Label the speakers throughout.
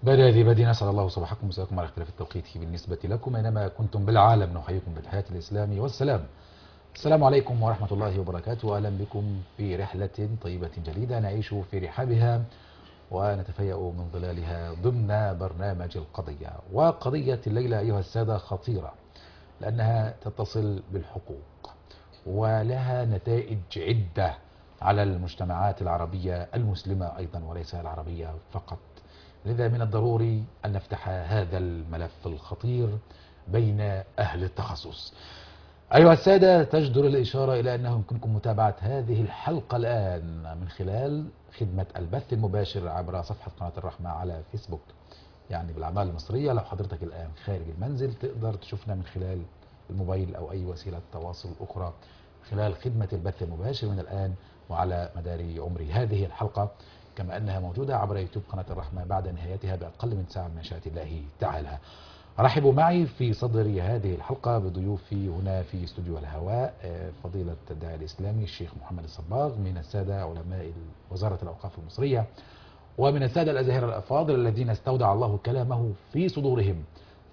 Speaker 1: بدأ ذي بدي نسأل الله صباحكم ومساءكم على اختلاف التوقيت بالنسبة لكم أينما كنتم بالعالم نحييكم بالحياة الإسلام والسلام السلام عليكم ورحمة الله وبركاته أهلا بكم في رحلة طيبة جديدة نعيش في رحابها ونتفيأ من ظلالها ضمن برنامج القضية وقضية الليلة أيها السادة خطيرة لأنها تتصل بالحقوق ولها نتائج عدة على المجتمعات العربية المسلمة أيضا وليس العربية فقط لذا من الضروري أن نفتح هذا الملف الخطير بين أهل التخصص أيها السادة تجدر الإشارة إلى أنه يمكنكم متابعة هذه الحلقة الآن من خلال خدمة البث المباشر عبر صفحة قناة الرحمة على فيسبوك يعني بالأعمال المصرية لو حضرتك الآن خارج المنزل تقدر تشوفنا من خلال الموبايل أو أي وسيلة تواصل أخرى خلال خدمة البث المباشر من الآن وعلى مدار عمر هذه الحلقة كما أنها موجودة عبر يوتيوب قناة الرحمة بعد نهايتها بأقل من ساعة من مشيئة الله تعالى رحبوا معي في صدر هذه الحلقة بضيوفي هنا في استوديو الهواء فضيلة الداعي الإسلامي الشيخ محمد الصباغ من السادة علماء وزارة الأوقاف المصرية ومن السادة الأزاهرة الأفاضل الذين استودع الله كلامه في صدورهم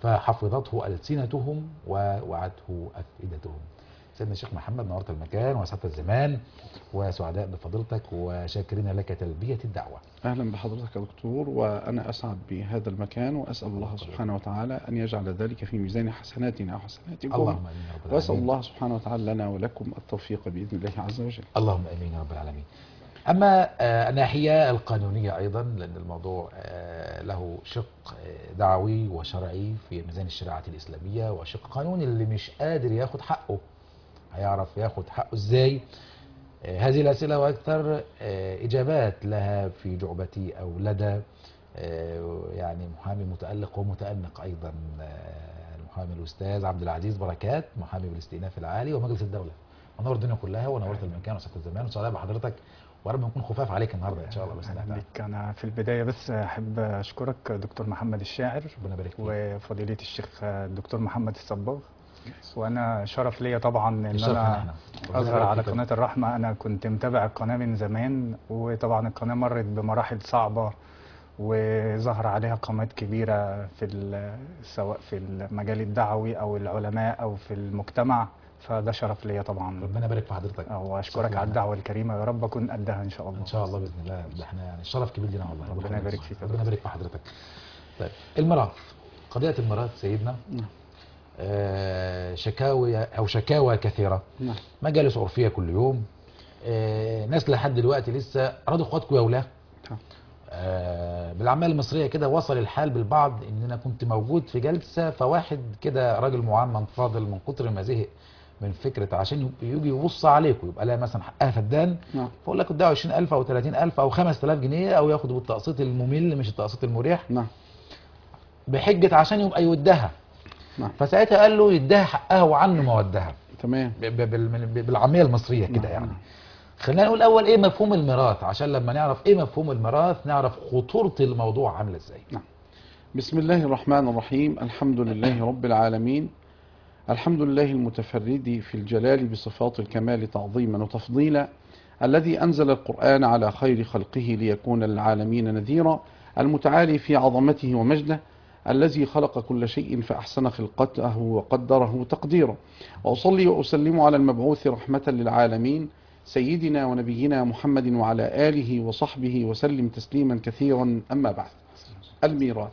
Speaker 1: فحفظته ألسنتهم ووعته أفئدتهم سيدنا الشيخ محمد نورت المكان وسعدت الزمان وسعداء بفضيلتك وشاكرين لك تلبية الدعوة
Speaker 2: أهلا بحضرتك يا دكتور وأنا أسعد بهذا المكان وأسأل الله سبحانه وتعالى أن يجعل ذلك في ميزان حسناتنا وحسناتكم
Speaker 1: اللهم آمين يا رب
Speaker 2: وأسأل
Speaker 1: العالمين
Speaker 2: الله سبحانه وتعالى لنا ولكم التوفيق بإذن الله عز وجل
Speaker 1: اللهم امين يا رب العالمين. اما آه، الناحيه القانونيه ايضا لان الموضوع آه، له شق آه، دعوي وشرعي في ميزان الشريعه الاسلاميه وشق قانوني اللي مش قادر ياخد حقه هيعرف ياخد حقه ازاي آه، هذه الاسئله واكثر آه، اجابات لها في جعبتي او لدى آه، يعني محامي متالق ومتانق ايضا آه، المحامي الاستاذ عبد العزيز بركات محامي بالاستئناف العالي ومجلس الدوله منور الدنيا كلها ونورت المكان وسعدت الزمان وسعداء بحضرتك ورب نكون خفاف عليك النهارده ان شاء الله باذن الله
Speaker 3: أهلا
Speaker 1: تعالى
Speaker 3: بك أنا في البداية بس أحب أشكرك دكتور محمد الشاعر
Speaker 1: ربنا يبارك فيك
Speaker 3: وفضيلة الشيخ الدكتور محمد الصباغ وأنا شرف ليا طبعا إن
Speaker 1: الشرف لنا
Speaker 3: أنا
Speaker 1: احنا. ربنا
Speaker 3: أظهر
Speaker 1: يبارك
Speaker 3: على
Speaker 1: فيك.
Speaker 3: قناة الرحمة أنا كنت متابع القناة من زمان وطبعا القناة مرت بمراحل صعبة وظهر عليها قامات كبيرة في ال- سواء في المجال الدعوي أو العلماء أو في المجتمع فده شرف ليا طبعا
Speaker 1: ربنا يبارك في حضرتك
Speaker 3: وأشكرك
Speaker 1: شكراً.
Speaker 3: على الدعوة الكريمة يا رب أكون قدها إن شاء الله
Speaker 1: ان شاء الله باذن الله ده احنا يعني الشرف كبير لنا والله
Speaker 3: ربنا
Speaker 1: يخليك.
Speaker 3: يبارك فيك يا
Speaker 1: ربنا يبارك في حضرتك طيب الميراث قضيه الميراث سيدنا
Speaker 2: نعم.
Speaker 1: آه شكاوي او شكاوى كثيره
Speaker 2: نعم
Speaker 1: مجالس عرفيه كل يوم آه ناس لحد دلوقتي لسه راضوا اخواتكم يا اولاد
Speaker 2: نعم.
Speaker 1: آه بالاعمال المصريه كده وصل الحال بالبعض ان انا كنت موجود في جلسه فواحد كده راجل معمم فاضل من كتر ما زهق من فكره عشان يجي يبص عليكم يبقى لها مثلا حقها فدان
Speaker 2: نعم
Speaker 1: فاقول لك ادعوا 20000 او 30000 او 5000 جنيه او ياخدوا بالتقسيط الممل مش التقسيط المريح
Speaker 2: نعم
Speaker 1: بحجه عشان يبقى يودها
Speaker 2: نعم.
Speaker 1: فساعتها قال له يديها حقها وعنه ما ودها
Speaker 2: تمام
Speaker 1: ب- ب- بال- بالعاميه المصريه كده
Speaker 2: نعم.
Speaker 1: يعني خلينا نقول اول ايه مفهوم الميراث عشان لما نعرف ايه مفهوم الميراث نعرف خطوره الموضوع عامله ازاي
Speaker 2: بسم الله الرحمن الرحيم الحمد لله رب العالمين الحمد لله المتفرد في الجلال بصفات الكمال تعظيما وتفضيلا الذي أنزل القرآن على خير خلقه ليكون للعالمين نذيرا المتعالي في عظمته ومجده الذي خلق كل شيء فأحسن خلقته وقدره تقديرا وأصلي وأسلم على المبعوث رحمة للعالمين سيدنا ونبينا محمد وعلى آله وصحبه وسلم تسليما كثيرا أما بعد الميراث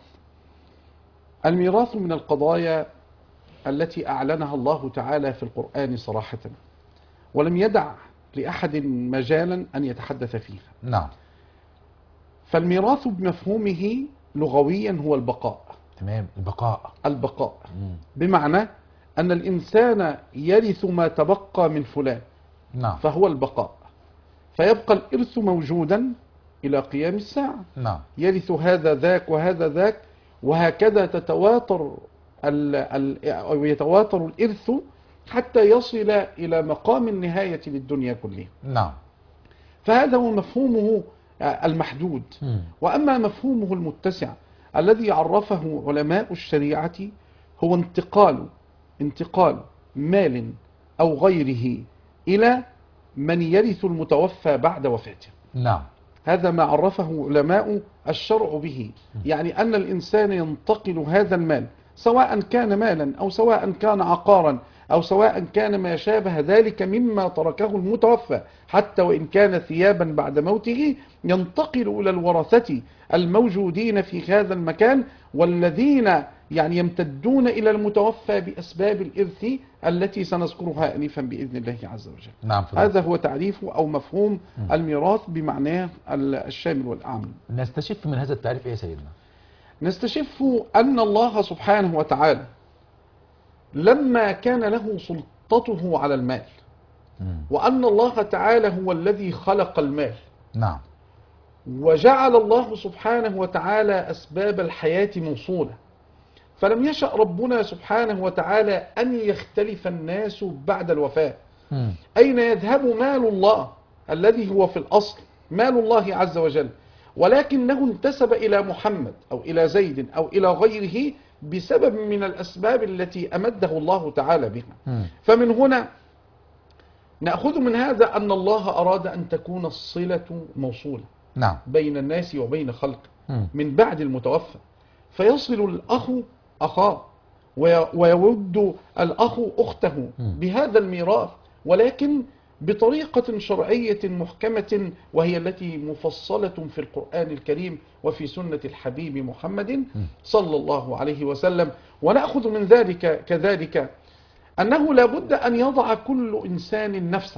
Speaker 2: الميراث من القضايا التي أعلنها الله تعالى في القرآن صراحة ولم يدع لأحد مجالا أن يتحدث فيها
Speaker 1: نعم
Speaker 2: فالميراث بمفهومه لغويا هو البقاء
Speaker 1: تمام البقاء
Speaker 2: البقاء
Speaker 1: مم.
Speaker 2: بمعنى أن الإنسان يرث ما تبقى من فلان
Speaker 1: نعم
Speaker 2: فهو البقاء فيبقى الإرث موجودا إلى قيام الساعة
Speaker 1: نعم
Speaker 2: يرث هذا ذاك وهذا ذاك وهكذا تتواتر ال ال أو يتواتر الإرث حتى يصل إلى مقام النهاية للدنيا كلها
Speaker 1: نعم
Speaker 2: فهذا هو مفهومه المحدود
Speaker 1: مم.
Speaker 2: وأما مفهومه المتسع الذي عرفه علماء الشريعة هو انتقال انتقال مال أو غيره إلى من يرث المتوفى بعد وفاته
Speaker 1: نعم
Speaker 2: هذا ما عرفه علماء الشرع به يعني أن الإنسان ينتقل هذا المال سواء كان مالا أو سواء كان عقارا أو سواء كان ما شابه ذلك مما تركه المتوفى حتى وإن كان ثيابا بعد موته ينتقل إلى الورثة الموجودين في هذا المكان والذين يعني يمتدون إلى المتوفى بأسباب الإرث التي سنذكرها آنفا بإذن الله عز وجل
Speaker 1: نعم فضل.
Speaker 2: هذا هو تعريف أو مفهوم الميراث بمعناه الشامل والأعم
Speaker 1: نستشف من هذا التعريف ايه يا سيدنا
Speaker 2: نستشف أن الله سبحانه وتعالى لما كان له سلطته على المال
Speaker 1: مم.
Speaker 2: وأن الله تعالى هو الذي خلق المال
Speaker 1: نعم
Speaker 2: وجعل الله سبحانه وتعالى أسباب الحياة موصولة فلم يشأ ربنا سبحانه وتعالى أن يختلف الناس بعد الوفاة
Speaker 1: مم.
Speaker 2: أين يذهب مال الله الذي هو في الأصل مال الله عز وجل ولكنه انتسب إلى محمد أو إلى زيد أو إلى غيره بسبب من الأسباب التي أمده الله تعالى بها
Speaker 1: مم.
Speaker 2: فمن هنا نأخذ من هذا أن الله أراد أن تكون الصلة موصولة
Speaker 1: نعم
Speaker 2: بين الناس وبين خلقه
Speaker 1: مم.
Speaker 2: من بعد المتوفى فيصل الأخ أخاه وي- ويود الأخ أخته
Speaker 1: مم.
Speaker 2: بهذا الميراث ولكن بطريقة شرعية محكمة وهي التي مفصلة في القرآن الكريم وفي سنة الحبيب محمد صلى الله عليه وسلم ونأخذ من ذلك كذلك أنه لا بد أن يضع كل إنسان نفسه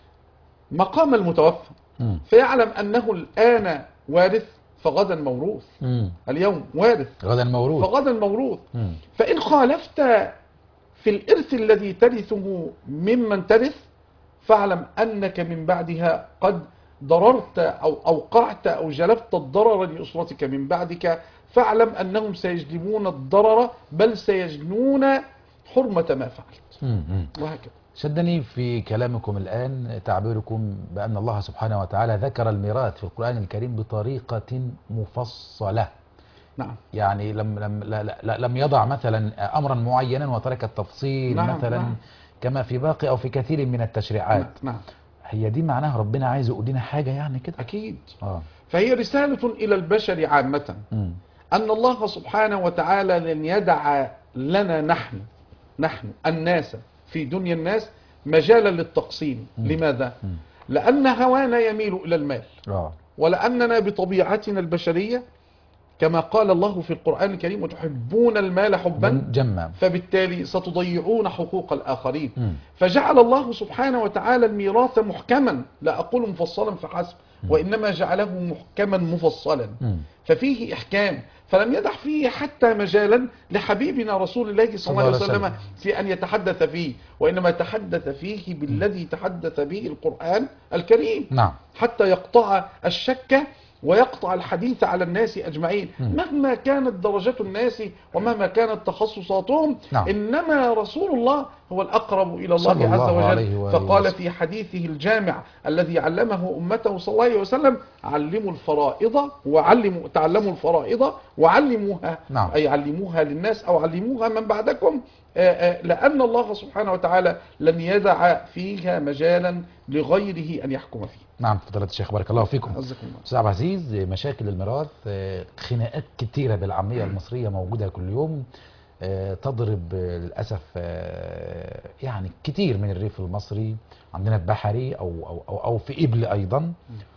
Speaker 2: مقام المتوفى
Speaker 1: مم.
Speaker 2: فيعلم أنه الآن وارث فغدا موروث
Speaker 1: مم.
Speaker 2: اليوم وارث
Speaker 1: غدا الموروث
Speaker 2: فغدا موروث
Speaker 1: مم.
Speaker 2: فإن خالفت في الإرث الذي ترثه ممن ترث فاعلم أنك من بعدها قد ضررت أو أوقعت أو جلبت الضرر لأسرتك من بعدك فاعلم أنهم سيجلبون الضرر بل سيجنون حرمة ما فعلت
Speaker 1: مم. مم.
Speaker 2: وهكذا
Speaker 1: شدني في كلامكم الآن تعبيركم بأن الله سبحانه وتعالى ذكر الميراث في القرآن الكريم بطريقة مفصلة
Speaker 2: نعم
Speaker 1: يعني لم لم لا لا لم يضع مثلا أمرا معينا وترك التفصيل
Speaker 2: نعم،
Speaker 1: مثلا
Speaker 2: نعم.
Speaker 1: كما في باقي أو في كثير من التشريعات
Speaker 2: نعم
Speaker 1: هي دي معناها ربنا عايز يقول لنا حاجة يعني كده
Speaker 2: أكيد
Speaker 1: اه
Speaker 2: فهي رسالة إلى البشر عامة
Speaker 1: مم.
Speaker 2: أن الله سبحانه وتعالى لن يدع لنا نحن نحن الناس في دنيا الناس مجالا للتقسيم لماذا؟
Speaker 1: مم.
Speaker 2: لأن هوانا يميل إلى المال
Speaker 1: اه
Speaker 2: ولأننا بطبيعتنا البشرية كما قال الله في القرآن الكريم وتحبون المال حبا
Speaker 1: جمع
Speaker 2: فبالتالي ستضيعون حقوق الآخرين
Speaker 1: مم.
Speaker 2: فجعل الله سبحانه وتعالى الميراث محكما لا أقول مفصلا فحسب وإنما جعله محكما مفصلا
Speaker 1: مم.
Speaker 2: ففيه إحكام فلم يدع فيه حتى مجالا لحبيبنا رسول الله صلى الله عليه وسلم في أن يتحدث فيه وإنما تحدث فيه بالذي تحدث به القرآن الكريم
Speaker 1: نعم
Speaker 2: حتى يقطع الشك ويقطع الحديث على الناس أجمعين
Speaker 1: مم.
Speaker 2: مهما كانت درجات الناس ومهما كانت تخصصاتهم
Speaker 1: نعم.
Speaker 2: إنما رسول الله هو الأقرب إلى الله
Speaker 1: صلى
Speaker 2: عز
Speaker 1: الله عليه
Speaker 2: وجل
Speaker 1: وآله
Speaker 2: فقال
Speaker 1: وسلم.
Speaker 2: في حديثه الجامع الذي علمه أمته صلى الله عليه وسلم علموا الفرائض وعلموا تعلموا الفرائض وعلموها
Speaker 1: نعم.
Speaker 2: أي علموها للناس أو علموها من بعدكم آه، آه، لأن الله سبحانه وتعالى لن يدع فيها مجالا لغيره أن يحكم فيه
Speaker 1: نعم فضيلة الشيخ بارك الله فيكم
Speaker 2: عزكم الله
Speaker 1: أستاذ عبد العزيز مشاكل الميراث آه، خناقات كتيرة بالعامية المصرية موجودة كل يوم آه، تضرب آه، للأسف آه، يعني كتير من الريف المصري عندنا في بحري أو, أو, أو, أو في إبل أيضا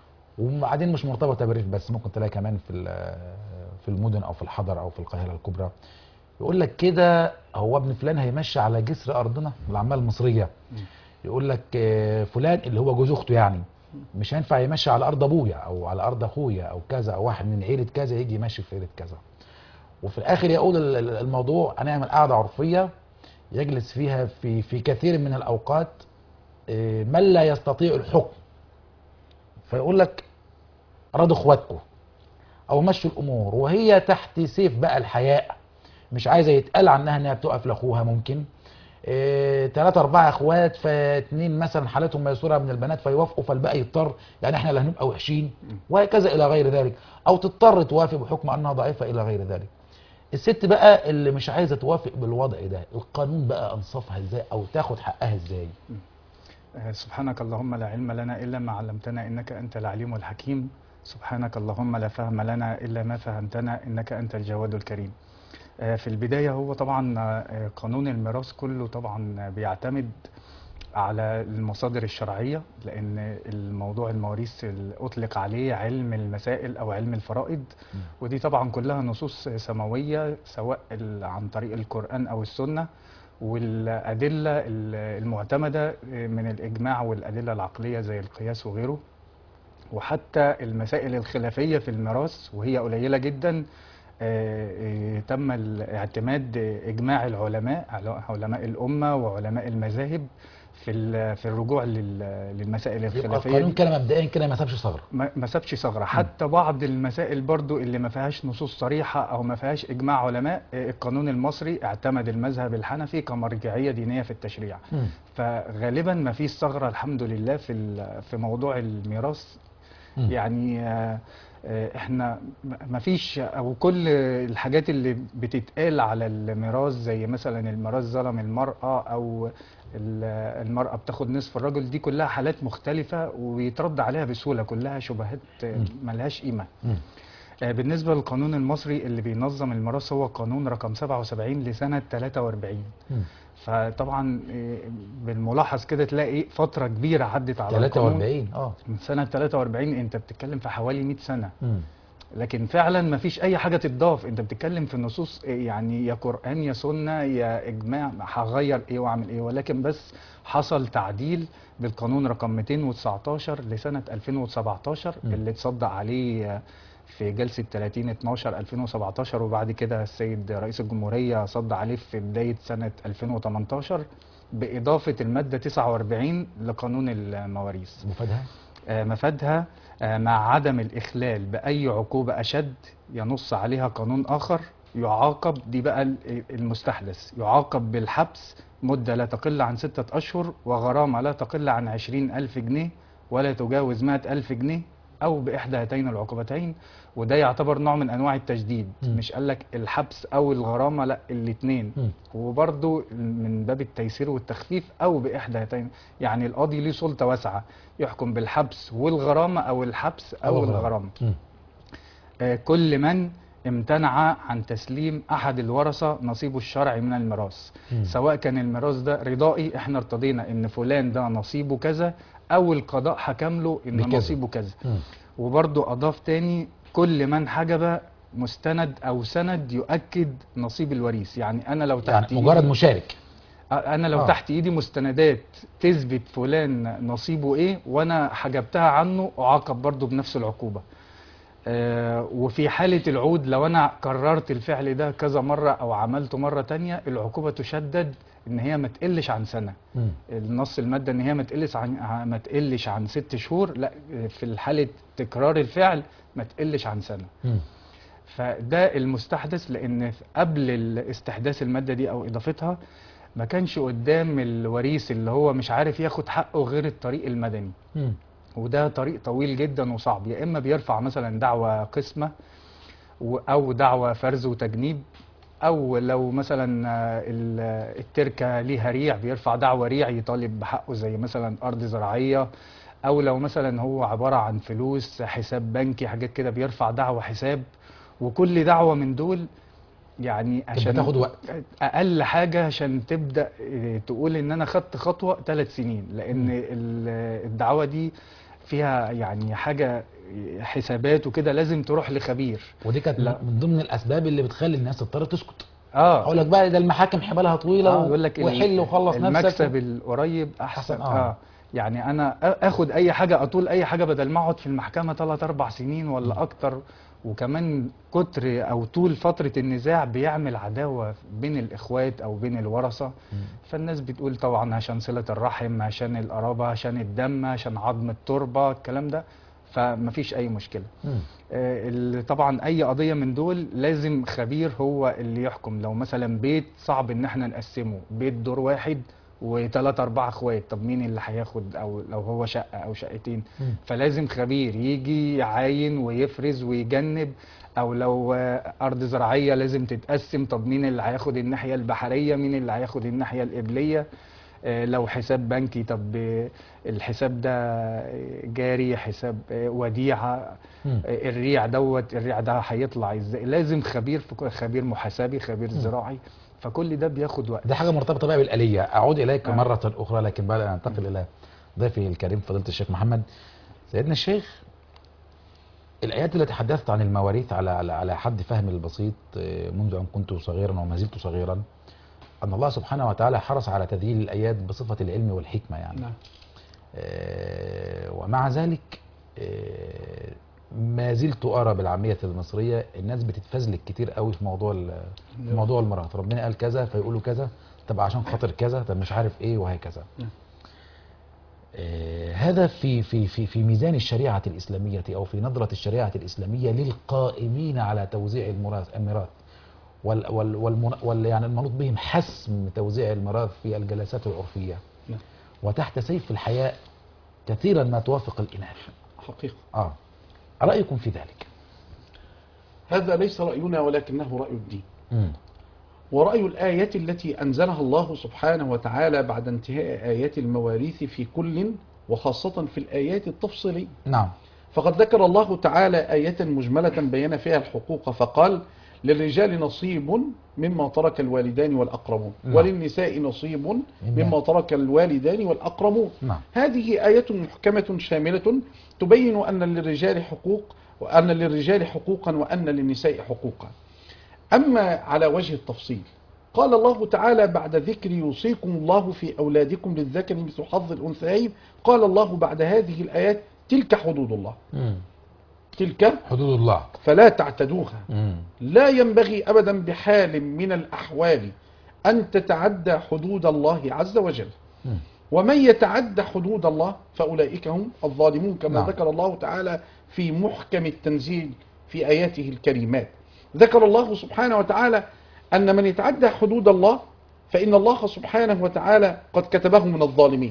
Speaker 1: وبعدين مش مرتبطة بالريف بس ممكن تلاقي كمان في ال- في المدن أو في الحضر أو في القاهرة الكبرى يقول لك كده هو ابن فلان هيمشي على جسر أرضنا العامية المصرية يقول لك آه، فلان اللي هو جوز اخته يعني مش هينفع يمشي على ارض ابويا او على ارض اخويا او كذا او واحد من عيله كذا يجي يمشي في عيله كذا وفي الاخر يقول ال- ال- الموضوع هنعمل قعده عرفيه يجلس فيها في في كثير من الاوقات آه، من لا يستطيع الحكم فيقول لك راضوا اخواتكم او مشوا الامور وهي تحت سيف بقى الحياء مش عايزه يتقال عنها انها بتقف لاخوها ممكن إيه، تلاتة أربعة إخوات فاتنين مثلا حالتهم ميسورة من البنات فيوافقوا فالباقي يضطر يعني إحنا اللي هنبقى وحشين وهكذا إلى غير ذلك أو تضطر توافق بحكم أنها ضعيفة إلى غير ذلك الست بقى اللي مش عايزة توافق بالوضع ده القانون بقى أنصفها إزاي أو تاخد حقها إزاي
Speaker 3: آه، سبحانك اللهم لا علم لنا إلا ما علمتنا إنك أنت العليم الحكيم سبحانك اللهم لا فهم لنا إلا ما فهمتنا إنك أنت الجواد الكريم آه، في البداية هو طبعا آه، قانون الميراث كله طبعا بيعتمد على المصادر الشرعية لأن الموضوع المواريث اللي أطلق عليه علم المسائل أو علم الفرائض ودي طبعا كلها نصوص سماوية سواء ال- عن طريق القرآن أو السنة والأدلة ال- المعتمدة من الإجماع والأدلة العقلية زي القياس وغيره وحتى المسائل الخلافية في الميراث وهي قليلة جدا آه، آه، تم الاعتماد إجماع العلماء عل- علماء الأمة وعلماء المذاهب في ال- في الرجوع لل- للمسائل
Speaker 1: يبقى
Speaker 3: الخلافية
Speaker 1: القانون
Speaker 3: دي.
Speaker 1: كده مبدئيا كده ما سابش ثغره
Speaker 3: ما ما سابش ثغرة حتى بعض المسائل برضو اللي ما فيهاش نصوص صريحة أو ما فيهاش إجماع علماء آه، القانون المصري اعتمد المذهب الحنفي كمرجعية دينية في التشريع
Speaker 1: مم.
Speaker 3: فغالبا ما فيش ثغرة الحمد لله في ال- في موضوع الميراث
Speaker 1: مم.
Speaker 3: يعني آه، آه، احنا ما فيش او كل الحاجات اللي بتتقال على الميراث زي مثلا الميراث ظلم المرأة او ال- المرأة بتاخد نصف الرجل دي كلها حالات مختلفة ويترد عليها بسهولة كلها شبهات آه،
Speaker 1: مم.
Speaker 3: ملهاش قيمة
Speaker 1: مم.
Speaker 3: آه، بالنسبة للقانون المصري اللي بينظم الميراث هو قانون رقم 77 لسنة 43
Speaker 1: مم.
Speaker 3: فطبعا آه، بالملاحظ كده تلاقي فترة كبيرة عدت على القانون
Speaker 1: 43 اه
Speaker 3: من سنة 43 انت بتتكلم في حوالي 100 سنة
Speaker 1: مم.
Speaker 3: لكن فعلا ما فيش اي حاجة تتضاف انت بتتكلم في نصوص يعني يا قرآن يا سنة يا اجماع هغير ايه واعمل ايه ولكن بس حصل تعديل بالقانون رقم 219 لسنة 2017
Speaker 1: م.
Speaker 3: اللي اتصدق عليه في جلسة 30 12 2017 وبعد كده السيد رئيس الجمهورية صد عليه في بداية سنة 2018 بإضافة المادة 49 لقانون المواريث
Speaker 1: مفادها
Speaker 3: آه، مفادها آه، مع عدم الإخلال بأي عقوبة أشد ينص عليها قانون آخر يعاقب دي بقى ال- المستحدث يعاقب بالحبس مدة لا تقل عن ستة أشهر وغرامة لا تقل عن عشرين ألف جنيه ولا تجاوز مائة ألف جنيه أو بإحدى هاتين العقوبتين وده يعتبر نوع من أنواع التجديد
Speaker 1: مم.
Speaker 3: مش قالك الحبس أو الغرامة لا الاتنين
Speaker 1: مم.
Speaker 3: وبرضو من باب التيسير والتخفيف او باحدى هاتين يعني القاضي ليه سلطه واسعه يحكم بالحبس والغرامه او الحبس او الغرامه
Speaker 1: مم.
Speaker 3: آه، كل من امتنع عن تسليم احد الورثه نصيبه الشرعي من الميراث
Speaker 1: مم.
Speaker 3: سواء كان الميراث ده رضائي احنا ارتضينا ان فلان ده نصيبه كذا او القضاء حكم له ان
Speaker 1: بكذا.
Speaker 3: نصيبه كذا
Speaker 1: مم.
Speaker 3: وبرضه اضاف تاني كل من حجب مستند او سند يؤكد نصيب الوريث يعني انا لو تحت
Speaker 1: يعني مجرد
Speaker 3: إيدي-
Speaker 1: مشارك
Speaker 3: انا لو
Speaker 1: آه.
Speaker 3: آه. تحت ايدي مستندات تثبت فلان نصيبه ايه وانا حجبتها عنه اعاقب برضه بنفس العقوبه آه وفي حاله العود لو انا كررت الفعل ده كذا مره او عملته مره تانية العقوبه تشدد ان هي ما تقلش عن سنه
Speaker 1: مم.
Speaker 3: النص الماده ان هي ما تقلش عن ما تقلش عن ست شهور لا في حاله تكرار الفعل ما تقلش عن سنه
Speaker 1: مم.
Speaker 3: فده المستحدث لان قبل استحداث الماده دي او اضافتها ما كانش قدام الوريث اللي هو مش عارف ياخد حقه غير الطريق المدني
Speaker 1: مم.
Speaker 3: وده طريق طويل جدا وصعب يا اما بيرفع مثلا دعوى قسمه و- او دعوى فرز وتجنيب او لو مثلا آه، ال- التركه ليها ريع بيرفع دعوى ريع يطالب بحقه زي مثلا ارض زراعيه او لو مثلا هو عباره عن فلوس حساب بنكي حاجات كده بيرفع دعوى حساب وكل دعوه من دول يعني عشان
Speaker 1: بتاخد وقت.
Speaker 3: اقل حاجه عشان تبدا آه، تقول ان انا خدت خطوه ثلاث سنين لان ال- الدعوه دي فيها يعني حاجه حسابات وكده لازم تروح لخبير
Speaker 1: ودي كانت
Speaker 3: لا.
Speaker 1: من ضمن الاسباب اللي بتخلي الناس تضطر تسكت
Speaker 3: اه
Speaker 1: اقول لك بقى ده المحاكم حبالها طويله
Speaker 3: آه، يقول لك ال-
Speaker 1: وحل وخلص نفسك
Speaker 3: المكسب القريب احسن
Speaker 1: أحسن،
Speaker 3: آه.
Speaker 1: آه.
Speaker 3: اه يعني انا آ- اخد اي حاجه اطول اي حاجه بدل ما اقعد في المحكمه 3 4 سنين ولا اكتر وكمان كتر او طول فتره النزاع بيعمل عداوه بين الاخوات او بين الورثه فالناس بتقول طبعا عشان صله الرحم عشان القرابه عشان الدم عشان عظم التربه الكلام ده فمفيش اي مشكله
Speaker 1: مم.
Speaker 3: آه، ال- طبعا اي قضيه من دول لازم خبير هو اللي يحكم لو مثلا بيت صعب ان احنا نقسمه بيت دور واحد وثلاثة أربعة اخوات طب مين اللي هياخد أو لو هو شقة أو شقتين
Speaker 1: مم.
Speaker 3: فلازم خبير يجي يعاين ويفرز ويجنب أو لو آه، أرض زراعية لازم تتقسم طب مين اللي هياخد الناحية البحرية مين اللي هياخد الناحية القبلية آه، لو حساب بنكي طب آه، الحساب ده آه، جاري حساب آه، وديعة
Speaker 1: مم.
Speaker 3: آه، الريع دوت الريع ده هيطلع ازاي لازم خبير في كل- خبير محاسبي خبير زراعي فكل ده بياخد وقت
Speaker 1: ده حاجة مرتبطة بقى بالآلية أعود إليك
Speaker 3: آه.
Speaker 1: مرة أخرى لكن بعد أن أنتقل إلى ضيفي الكريم فضيلة الشيخ محمد سيدنا الشيخ الآيات التي تحدثت عن المواريث على على على حد فهم البسيط آه، منذ أن كنت صغيرا وما زلت صغيرا أن الله سبحانه وتعالى حرص على تذييل الآيات بصفة العلم والحكمة يعني
Speaker 2: نعم
Speaker 1: آه، ومع ذلك آه، ما زلت أرى بالعامية المصرية الناس بتتفزلك كتير قوي في موضوع ال- في موضوع المرأة ربنا قال كذا فيقولوا كذا طب عشان خاطر كذا طب مش عارف ايه وهكذا
Speaker 2: نعم.
Speaker 1: آه، هذا في في في في ميزان الشريعة الإسلامية أو في نظرة الشريعة الإسلامية للقائمين على توزيع الميراث الميراث وال وال والمن- وال يعني المنوط بهم حسم توزيع الميراث في الجلسات العرفية
Speaker 2: نعم.
Speaker 1: وتحت سيف الحياء كثيرا ما توافق الإناث
Speaker 2: حقيقة
Speaker 1: اه رأيكم في ذلك
Speaker 2: هذا ليس رأينا ولكنه رأي الدين
Speaker 1: مم.
Speaker 2: ورأي الآية التي أنزلها الله سبحانه وتعالى بعد انتهاء آيات المواريث في كل وخاصة في الآيات التفصيلية
Speaker 1: نعم
Speaker 2: فقد ذكر الله تعالى آية مجملة بين فيها الحقوق فقال للرجال نصيب مما ترك الوالدان والأقربون
Speaker 1: نعم.
Speaker 2: وللنساء نصيب مما ترك الوالدان والأقربون
Speaker 1: نعم
Speaker 2: هذه آية محكمة شاملة تبين أن للرجال حقوق وأن للرجال حقوقا وأن للنساء حقوقا أما على وجه التفصيل قال الله تعالى بعد ذكر يوصيكم الله في أولادكم للذكر مثل حظ الأنثيين قال الله بعد هذه الآيات تلك حدود الله
Speaker 1: مم.
Speaker 2: تلك
Speaker 1: حدود الله
Speaker 2: فلا تعتدوها
Speaker 1: مم.
Speaker 2: لا ينبغي أبدا بحال من الأحوال أن تتعدى حدود الله عز وجل
Speaker 1: مم.
Speaker 2: ومن يتعدى حدود الله فأولئك هم الظالمون كما
Speaker 1: نعم.
Speaker 2: نعم. ذكر الله تعالى في محكم التنزيل في آياته الكريمات ذكر الله سبحانه وتعالى أن من يتعدى حدود الله فإن الله سبحانه وتعالى قد كتبه من الظالمين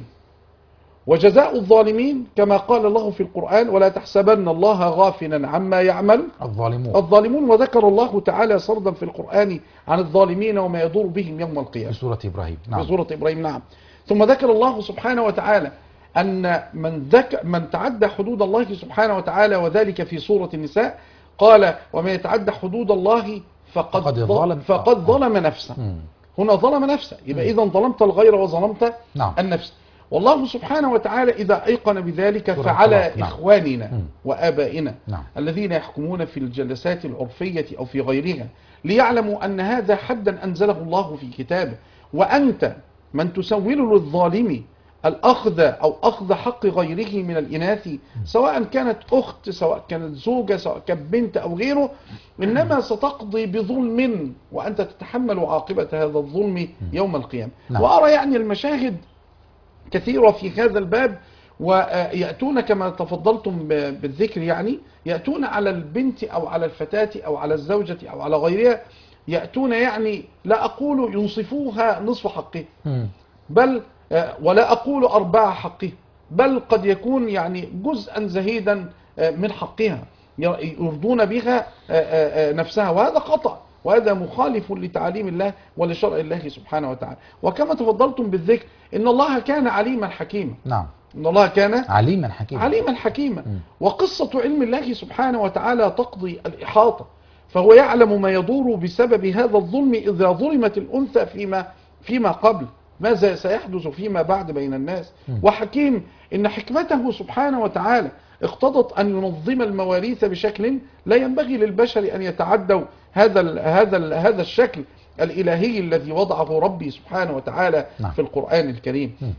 Speaker 2: وجزاء الظالمين كما قال الله في القرآن ولا تحسبن الله غافلا عما يعمل
Speaker 1: الظالمون
Speaker 2: الظالمون وذكر الله تعالى سردا في القرآن عن الظالمين وما يدور بهم يوم القيامة
Speaker 1: في سورة إبراهيم
Speaker 2: في
Speaker 1: نعم
Speaker 2: سورة إبراهيم نعم ثم ذكر الله سبحانه وتعالى أن من, ذك من تعدى حدود الله سبحانه وتعالى وذلك في سورة النساء قال ومن يتعدى حدود الله فقد,
Speaker 1: فقد
Speaker 2: ظ-
Speaker 1: ظلم-
Speaker 2: فقد
Speaker 1: آه.
Speaker 2: ظلم نفسه
Speaker 1: مم.
Speaker 2: هنا ظلم نفسه يبقى إذا ظلمت الغير وظلمت
Speaker 1: نعم
Speaker 2: النفس والله سبحانه وتعالى إذا أيقن بذلك
Speaker 1: سورة
Speaker 2: فعلى
Speaker 1: الطلاق، نعم.
Speaker 2: إخواننا
Speaker 1: مم.
Speaker 2: وآبائنا
Speaker 1: نعم
Speaker 2: الذين يحكمون في الجلسات العرفية أو في غيرها ليعلموا أن هذا حدا أنزله الله في كتابه وأنت من تسول للظالم الأخذ أو أخذ حق غيره من الإناث سواء كانت أخت سواء كانت زوجة سواء كانت بنت أو غيره إنما ستقضي بظلم وأنت تتحمل عاقبة هذا الظلم يوم القيامة
Speaker 1: نعم.
Speaker 2: وأرى يعني المشاهد كثيرة في هذا الباب ويأتون كما تفضلتم ب- بالذكر يعني يأتون على البنت أو على الفتاة أو على الزوجة أو على غيرها يأتون يعني لا أقول ينصفوها نصف حقه
Speaker 1: مم.
Speaker 2: بل آه، ولا أقول أرباع حقه بل قد يكون يعني جزءا زهيدا آه، من حقها ي- يرضون بها آه، آه، آه، نفسها وهذا خطأ وهذا مخالف لتعاليم الله ولشرع الله سبحانه وتعالى وكما تفضلتم بالذكر إن الله كان عليما حكيما
Speaker 1: نعم
Speaker 2: إن الله كان
Speaker 1: عليما حكيما
Speaker 2: عليما حكيما
Speaker 1: مم.
Speaker 2: وقصة علم الله سبحانه وتعالى تقضي الإحاطة فهو يعلم ما يدور بسبب هذا الظلم إذا ظلمت الأنثى فيما فيما قبل ماذا سيحدث فيما بعد بين الناس
Speaker 1: مم.
Speaker 2: وحكيم إن حكمته سبحانه وتعالى اقتضت أن ينظم المواريث بشكل لا ينبغي للبشر أن يتعدوا هذا ال هذا ال هذا الشكل الإلهي الذي وضعه ربي سبحانه وتعالى
Speaker 1: نعم.
Speaker 2: في القرآن الكريم
Speaker 1: مم.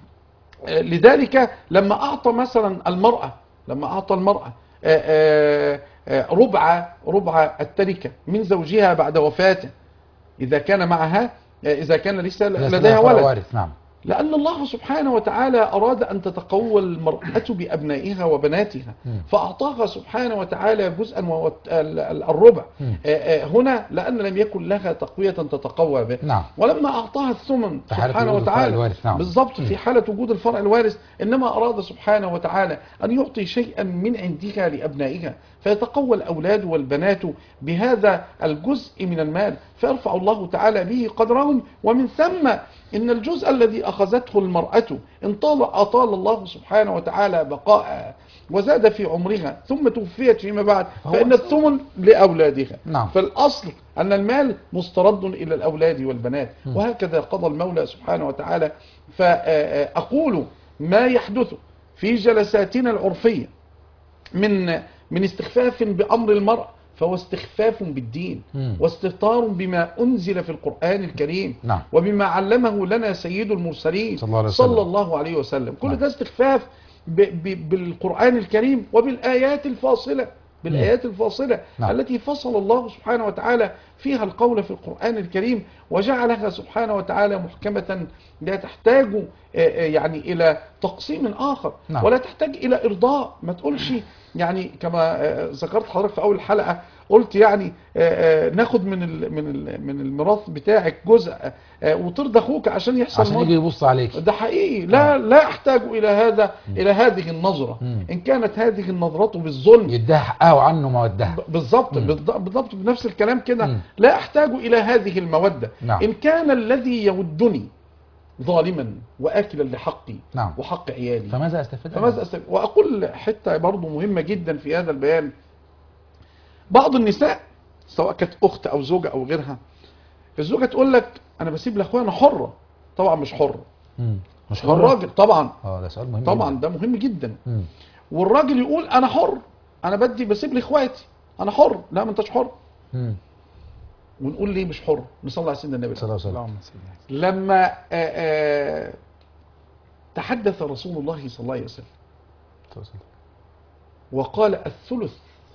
Speaker 2: لذلك لما أعطى مثلا المرأة لما أعطى المرأة آه، آه، آه، ربع ربع التركة من زوجها بعد وفاته إذا كان معها آه، إذا كان لسه
Speaker 1: ليس
Speaker 2: لديها
Speaker 1: لها
Speaker 2: ولد
Speaker 1: وارث نعم
Speaker 2: لأن الله سبحانه وتعالى أراد أن تتقوى المرأة بأبنائها وبناتها
Speaker 1: مم.
Speaker 2: فأعطاها سبحانه وتعالى جزءا وهو ال- ال- الربع
Speaker 1: مم.
Speaker 2: آه، آه، هنا لأن لم يكن لها تقوية تتقوى به
Speaker 1: نعم
Speaker 2: ولما أعطاها الثمن
Speaker 1: في حالة
Speaker 2: سبحانه
Speaker 1: وجود الفرع
Speaker 2: وتعالى
Speaker 1: الوارث، نعم.
Speaker 2: بالضبط
Speaker 1: مم.
Speaker 2: في حالة وجود الفرع الوارث إنما أراد سبحانه وتعالى أن يعطي شيئا من عندها لأبنائها فيتقوى الأولاد والبنات بهذا الجزء من المال فيرفع الله تعالى به قدرهم ومن ثم إن الجزء الذي أخذته المرأة إن طال أطال الله سبحانه وتعالى بقاءها وزاد في عمرها ثم توفيت فيما بعد
Speaker 1: فهو-
Speaker 2: فإن الثمن لأولادها
Speaker 1: نعم.
Speaker 2: فالأصل أن المال مسترد إلى الأولاد والبنات وهكذا قضى المولى سبحانه وتعالى فأقول ما يحدث في جلساتنا العرفية من من استخفاف بأمر المرأة فهو استخفاف بالدين
Speaker 1: مم.
Speaker 2: واستهتار بما أنزل في القرآن الكريم
Speaker 1: نعم.
Speaker 2: وبما علمه لنا سيد المرسلين
Speaker 1: صلى الله عليه وسلم.
Speaker 2: صلى الله عليه وسلم كل
Speaker 1: نعم.
Speaker 2: ده استخفاف ب ب بالقرآن الكريم وبالآيات الفاصلة بالآيات الفاصلة
Speaker 1: نعم.
Speaker 2: التي فصل الله سبحانه وتعالى فيها القول في القرآن الكريم وجعلها سبحانه وتعالى محكمة لا تحتاج آه، آه، يعني إلى تقسيم آخر
Speaker 1: نعم.
Speaker 2: ولا تحتاج إلى إرضاء ما تقولش يعني كما آه، ذكرت حضرتك في أول الحلقة قلت يعني آه، آه، ناخد من ال من ال من الميراث بتاعك جزء آه، وترضى أخوك عشان يحصل
Speaker 1: عشان
Speaker 2: مرض.
Speaker 1: يجي يبص عليك
Speaker 2: ده حقيقي لا لا احتاج الى هذا الى هذه النظره
Speaker 1: مم.
Speaker 2: ان كانت هذه النظره بالظلم
Speaker 1: يديها حقها وعنه مودها
Speaker 2: ب- بالظبط
Speaker 1: مم.
Speaker 2: بالض- بالضبط بنفس الكلام كده
Speaker 1: مم.
Speaker 2: لا احتاج الى هذه الموده
Speaker 1: نعم.
Speaker 2: ان كان الذي يودني ظالما واكلا لحقي
Speaker 1: نعم.
Speaker 2: وحق عيالي
Speaker 1: فماذا استفاد
Speaker 2: فماذا أستفيد؟ واقول حته برضه مهمه جدا في هذا البيان بعض النساء سواء كانت اخت او زوجه او غيرها الزوجه تقول لك انا بسيب لاخويا انا حره طبعا مش حره
Speaker 1: مم. مش حر
Speaker 2: والراجل طبعا
Speaker 1: اه ده سؤال مهم
Speaker 2: طبعا
Speaker 1: جداً.
Speaker 2: ده مهم جدا
Speaker 1: مم.
Speaker 2: والراجل يقول انا حر انا بدي بسيب لاخواتي انا حر لا ما انتش حر
Speaker 1: مم.
Speaker 2: ونقول ليه مش حر نصلي على سيدنا النبي
Speaker 1: صلى الله عليه وسلم
Speaker 3: اللهم صل على
Speaker 2: لما آآ آآ تحدث رسول الله صلى الله عليه وسلم
Speaker 1: صلى الله عليه وسلم.
Speaker 2: وقال الثلث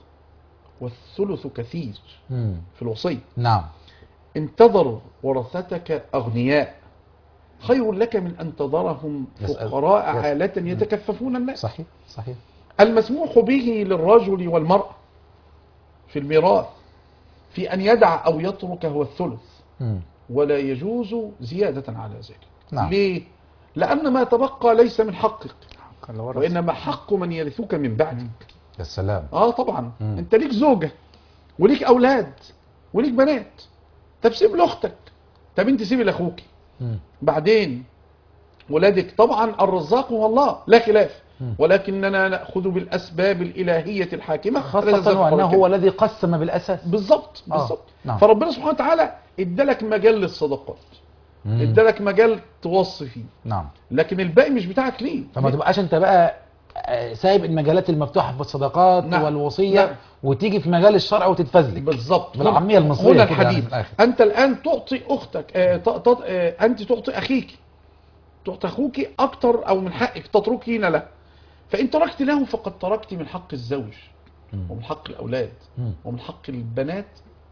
Speaker 2: والثلث كثير
Speaker 1: مم.
Speaker 2: في الوصية
Speaker 1: نعم
Speaker 2: انتظر ورثتك أغنياء خير لك من أن تذرهم
Speaker 1: يسأل.
Speaker 2: فقراء
Speaker 1: يس-
Speaker 2: عالة يتكففون الناس
Speaker 1: صحيح صحيح
Speaker 2: المسموح به للرجل والمرأة في الميراث في أن يدع أو يترك هو الثلث
Speaker 1: مم.
Speaker 2: ولا يجوز زيادة على ذلك
Speaker 1: نعم.
Speaker 2: ليه؟ لأن ما تبقى ليس من حقك
Speaker 3: حق الورث.
Speaker 2: وإنما حق من يرثك من بعدك
Speaker 1: يا سلام
Speaker 2: اه طبعا
Speaker 1: مم.
Speaker 2: انت ليك زوجة وليك أولاد وليك بنات طب سيب لأختك طب انت سيبي لأخوك
Speaker 1: مم.
Speaker 2: بعدين ولادك طبعا الرزاق هو الله لا خلاف
Speaker 1: مم.
Speaker 2: ولكننا نأخذ بالأسباب الإلهية الحاكمة التي
Speaker 1: خاصة
Speaker 2: ذكرها
Speaker 1: وأنه
Speaker 2: الكريم.
Speaker 1: هو الذي قسم بالأساس
Speaker 2: بالظبط
Speaker 1: آه،
Speaker 2: بالظبط
Speaker 1: نعم.
Speaker 2: فربنا سبحانه وتعالى ادالك مجال للصدقات
Speaker 1: مم.
Speaker 2: ادالك مجال توصي فيه
Speaker 1: نعم
Speaker 2: لكن الباقي مش بتاعك ليه
Speaker 1: فما تبقاش انت بقى آه، سايب المجالات المفتوحة في الصدقات
Speaker 2: نعم.
Speaker 1: والوصية
Speaker 2: نعم.
Speaker 1: وتيجي في مجال الشرع وتتفزلك
Speaker 2: بالظبط
Speaker 1: بالعامية المصرية
Speaker 2: هنا
Speaker 1: كده يعني
Speaker 2: الحديث
Speaker 1: من الآخر.
Speaker 2: انت الان تعطي اختك آه ت- ت- آه انت تعطي اخيك تعطي اخوك اكتر او من حقك تتركين له فان تركت له فقد تركت من حق الزوج
Speaker 1: مم.
Speaker 2: ومن حق الاولاد
Speaker 1: مم.
Speaker 2: ومن حق البنات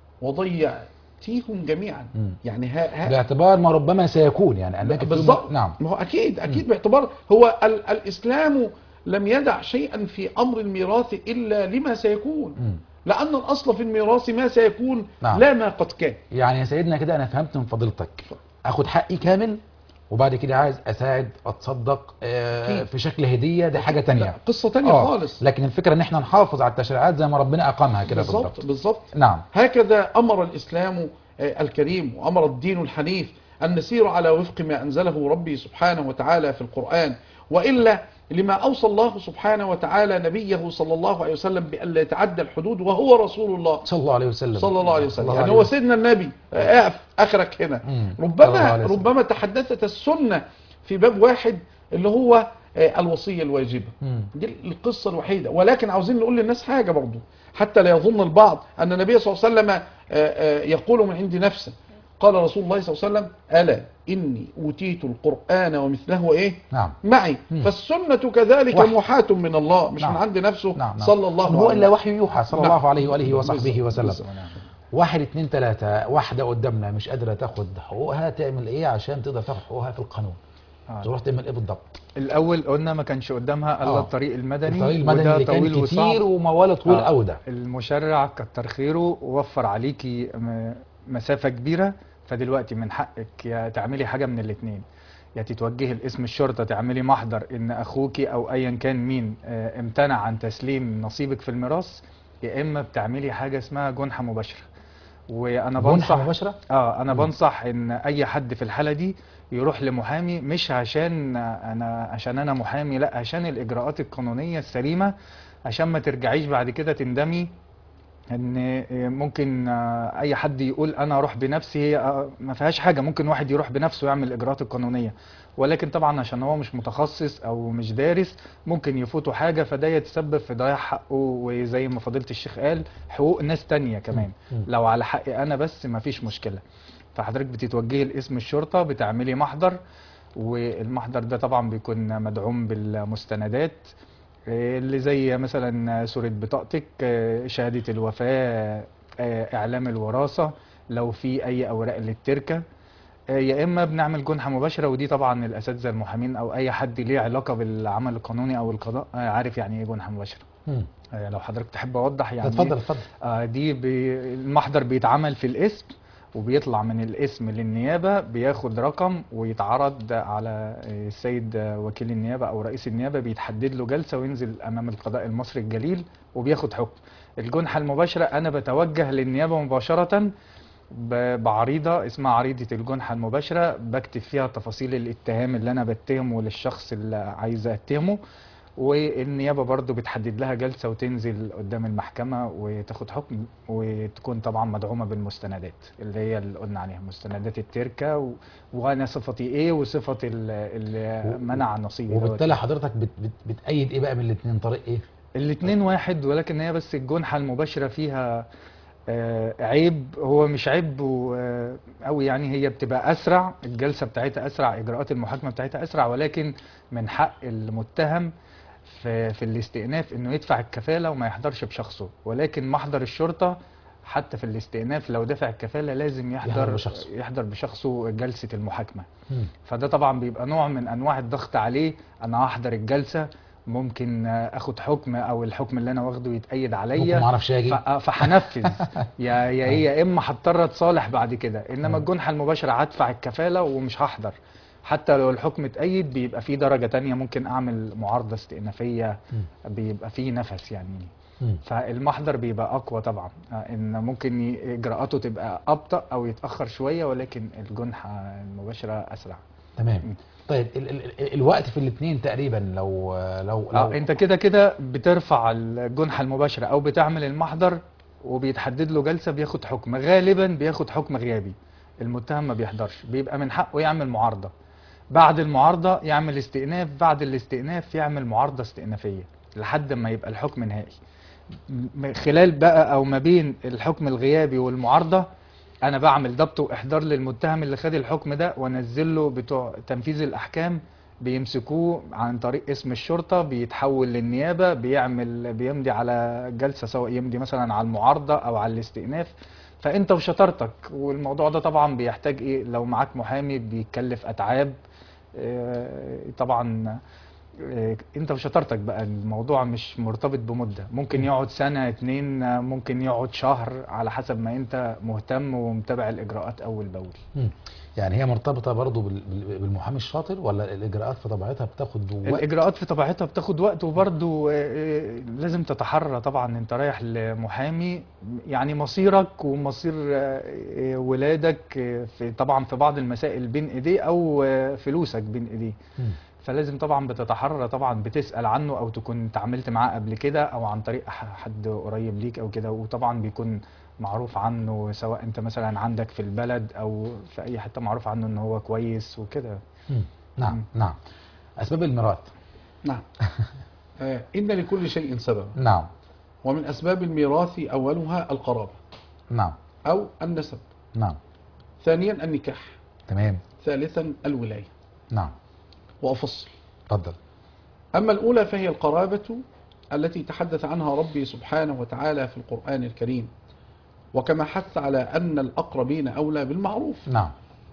Speaker 2: وضيعتيهم جميعا
Speaker 1: مم.
Speaker 2: يعني ها ها
Speaker 1: باعتبار ما ربما سيكون يعني أنك في يوم-
Speaker 2: بالظبط
Speaker 1: نعم
Speaker 2: ما هو اكيد اكيد باعتبار هو ال الاسلام لم يدع شيئا في امر الميراث الا لما سيكون
Speaker 1: مم.
Speaker 2: لان الاصل في الميراث ما سيكون
Speaker 1: نعم.
Speaker 2: لا ما قد كان
Speaker 1: يعني يا سيدنا كده أنا فهمت من فضيلتك أخد حقي كامل وبعد كده عايز أساعد أتصدق آه،
Speaker 2: أكيد.
Speaker 1: في شكل هدية دي حاجة تانية
Speaker 2: لا، قصه تانية
Speaker 1: آه،
Speaker 2: خالص
Speaker 1: لكن الفكرة ان احنا نحافظ على التشريعات زي ما ربنا اقامها كده
Speaker 2: بالظبط
Speaker 1: بالضبط
Speaker 2: بالظبط
Speaker 1: نعم
Speaker 2: هكذا امر الاسلام آه، الكريم وامر الدين الحنيف ان نسير على وفق ما انزله ربي سبحانه وتعالى في القران والا لما اوصى الله سبحانه وتعالى نبيه صلى الله عليه وسلم بألا يتعدى الحدود وهو رسول الله
Speaker 1: صلى الله عليه وسلم
Speaker 2: صلى الله عليه وسلم
Speaker 1: الله
Speaker 2: يعني
Speaker 1: عليه
Speaker 2: هو
Speaker 1: وسلم.
Speaker 2: سيدنا النبي آه، اقف اخرك هنا
Speaker 1: مم. صلى الله
Speaker 2: ربما
Speaker 1: عليه وسلم.
Speaker 2: ربما تحدثت السنه في باب واحد اللي هو آه، الوصيه الواجبه
Speaker 1: مم.
Speaker 2: دي القصة الوحيدة ولكن عاوزين نقول للناس حاجة برضو حتى لا يظن البعض أن النبي صلى الله عليه وسلم آه، آه، يقول من عند نفسه قال رسول الله صلى الله عليه وسلم ألا إني أوتيت القرآن ومثله إيه
Speaker 1: نعم
Speaker 2: معي
Speaker 1: مم.
Speaker 2: فالسنة كذلك
Speaker 1: وحي.
Speaker 2: محاة من الله مش
Speaker 1: نعم.
Speaker 2: من عند نفسه
Speaker 1: نعم نعم.
Speaker 2: صلى الله
Speaker 1: إن
Speaker 2: عليه
Speaker 1: هو الا
Speaker 2: وسلم
Speaker 1: وحي يوحى صلى
Speaker 2: نعم.
Speaker 1: الله عليه واله وصحبه
Speaker 2: بالظبط.
Speaker 1: وسلم
Speaker 2: بالظبط.
Speaker 1: واحد اتنين تلاتة واحدة قدامنا مش قادرة تاخد حقوقها تعمل ايه عشان تقدر تاخد حقوقها في القانون
Speaker 3: آه.
Speaker 1: تروح تعمل ايه بالضبط
Speaker 3: الاول قلنا ما كانش قدامها الا
Speaker 1: آه.
Speaker 3: الطريق المدني
Speaker 1: الطريق المدني
Speaker 3: وده
Speaker 1: اللي
Speaker 3: طويل
Speaker 1: كان
Speaker 3: وصعب
Speaker 1: كتير ومواله طويل
Speaker 3: آه.
Speaker 1: قوي ده
Speaker 3: المشرع كتر خيره ووفر عليكي م- مسافة كبيرة فدلوقتي من حقك يا تعملي حاجة من الاتنين يا تتوجهي لاسم الشرطة تعملي محضر ان اخوكي او ايا كان مين آه، امتنع عن تسليم نصيبك في الميراث يا اما بتعملي حاجة اسمها جنحة مباشرة وانا
Speaker 1: جنحة
Speaker 3: بنصح
Speaker 1: مباشرة
Speaker 3: اه انا
Speaker 1: مم.
Speaker 3: بنصح ان اي حد في الحاله دي يروح لمحامي مش عشان انا عشان انا محامي لا عشان الاجراءات القانونيه السليمه عشان ما ترجعيش بعد كده تندمي ان ممكن آه، اي حد يقول انا اروح بنفسي هي آه، ما فيهاش حاجه ممكن واحد يروح بنفسه يعمل الاجراءات القانونيه ولكن طبعا عشان هو مش متخصص او مش دارس ممكن يفوته حاجه فده يتسبب في ضياع حقه وزي ما فضيله الشيخ قال حقوق ناس تانية كمان
Speaker 1: مم.
Speaker 3: لو على حقي انا بس مفيش مشكله فحضرتك بتتوجهي لاسم الشرطه بتعملي محضر والمحضر ده طبعا بيكون مدعوم بالمستندات آه، اللي زي مثلا صورة بطاقتك آه، شهادة الوفاة آه، إعلام الوراثة لو في أي أوراق للتركة آه، يا إما بنعمل جنحة مباشرة ودي طبعا الأساتذة المحامين أو أي حد ليه علاقة بالعمل القانوني أو القضاء آه، عارف يعني إيه جنحة مباشرة
Speaker 1: مم.
Speaker 3: آه، لو حضرتك تحب أوضح يعني
Speaker 1: اتفضل اتفضل
Speaker 3: آه، دي بي المحضر بيتعمل في الاسم وبيطلع من الاسم للنيابة بياخد رقم ويتعرض على آه، السيد آه، وكيل النيابة أو رئيس النيابة بيتحدد له جلسة وينزل أمام القضاء المصري الجليل وبياخد حكم الجنحة المباشرة أنا بتوجه للنيابة مباشرة ب- بعريضة اسمها عريضة الجنحة المباشرة بكتب فيها تفاصيل الاتهام اللي أنا بتهمه للشخص اللي عايز أتهمه والنيابة برضو بتحدد لها جلسة وتنزل قدام المحكمة وتاخد حكم وتكون طبعا مدعومة بالمستندات اللي هي اللي قلنا عليها مستندات التركة و... وانا صفتي ايه وصفة ال- اللي
Speaker 1: و-
Speaker 3: منع نصيبي دوت.
Speaker 1: وبالتالي حضرتك بت بت بتأيد ايه بقى من الاثنين طريق ايه
Speaker 3: الاتنين واحد ولكن هي بس الجنحة المباشرة فيها آه، عيب هو مش عيب و- آه، أوي يعني هي بتبقى أسرع الجلسة بتاعتها أسرع إجراءات المحاكمة بتاعتها أسرع ولكن من حق المتهم في, في الاستئناف إنه يدفع الكفالة وما يحضرش بشخصه ولكن محضر الشرطة حتى في الاستئناف لو دفع الكفالة لازم
Speaker 1: يحضر
Speaker 3: يحضر
Speaker 1: بشخصه.
Speaker 3: يحضر بشخصه جلسة المحاكمة
Speaker 1: مم.
Speaker 3: فده طبعا بيبقى نوع من انواع الضغط عليه انا هحضر الجلسه ممكن آه، اخد حكم او الحكم اللي انا واخده يتأيد
Speaker 1: ممكن ما
Speaker 3: عليا
Speaker 1: اعرفش اجي
Speaker 3: ف- فهنفذ يا يا ايه يا اما هضطر اتصالح بعد كده انما
Speaker 1: مم.
Speaker 3: الجنحه المباشره هدفع الكفاله ومش هحضر حتى لو الحكم اتأيد بيبقى في درجه تانية ممكن اعمل معارضه استئنافيه
Speaker 1: مم.
Speaker 3: بيبقى في نفس يعني
Speaker 1: مم.
Speaker 3: فالمحضر بيبقى اقوى طبعا آه، ان ممكن ي- اجراءاته تبقى ابطا او يتاخر شويه ولكن الجنحه المباشره اسرع
Speaker 1: تمام
Speaker 3: مم.
Speaker 1: طيب ال ال ال الوقت في الاثنين تقريبا لو لو لو
Speaker 3: اه انت كده كده بترفع الجنحة المباشرة او بتعمل المحضر وبيتحدد له جلسة بياخد حكم غالبا بياخد حكم غيابي المتهم ما بيحضرش بيبقى من حقه يعمل معارضة بعد المعارضة يعمل استئناف بعد الاستئناف يعمل معارضة استئنافية لحد ما يبقى الحكم نهائي م- خلال بقى او ما بين الحكم الغيابي والمعارضة انا بعمل ضبط واحضار للمتهم اللي خد الحكم ده وانزل له بتوع تنفيذ الاحكام بيمسكوه عن طريق اسم الشرطة بيتحول للنيابة بيعمل بيمضي على جلسة سواء يمضي مثلا على المعارضة او على الاستئناف فانت وشطارتك والموضوع ده طبعا بيحتاج ايه لو معاك محامي بيكلف اتعاب آه، طبعا آه، انت وشطارتك بقى الموضوع مش مرتبط بمدة ممكن يقعد سنة اتنين آه، ممكن يقعد شهر على حسب ما انت مهتم ومتابع الاجراءات اول باول
Speaker 1: مم. يعني هي مرتبطة برضو بال- بال- بالمحامي الشاطر ولا الإجراءات في طبيعتها بتاخد وقت
Speaker 3: الاجراءات في طبيعتها بتاخد وقت وبرضه لازم تتحرى طبعا انت رايح لمحامي يعني مصيرك ومصير آه، آه، ولادك آه، في طبعا في بعض المسائل بين ايديه او آه، فلوسك بين ايديه
Speaker 1: مم.
Speaker 3: فلازم طبعا بتتحرى طبعا بتسأل عنه او تكون اتعاملت معاه قبل كده او عن طريق ح- حد قريب ليك او كده وطبعا بيكون معروف عنه سواء انت مثلا عندك في البلد او في اي حتة معروف عنه ان هو كويس وكده
Speaker 1: مم. نعم
Speaker 3: مم.
Speaker 1: نعم أسباب الميراث
Speaker 2: نعم آه، إن لكل شيء سببا
Speaker 1: نعم
Speaker 2: ومن أسباب الميراث أولها القرابة
Speaker 1: نعم
Speaker 2: أو النسب
Speaker 1: نعم
Speaker 2: ثانيا النكاح
Speaker 1: تمام
Speaker 2: ثالثا الولاية
Speaker 1: نعم
Speaker 2: وأفصل
Speaker 1: اتفضل
Speaker 2: أما الأولى فهي القرابة التي تحدث عنها ربي سبحانه وتعالى في القرآن الكريم وكما حث على أن الأقربين أولى بالمعروف
Speaker 1: نعم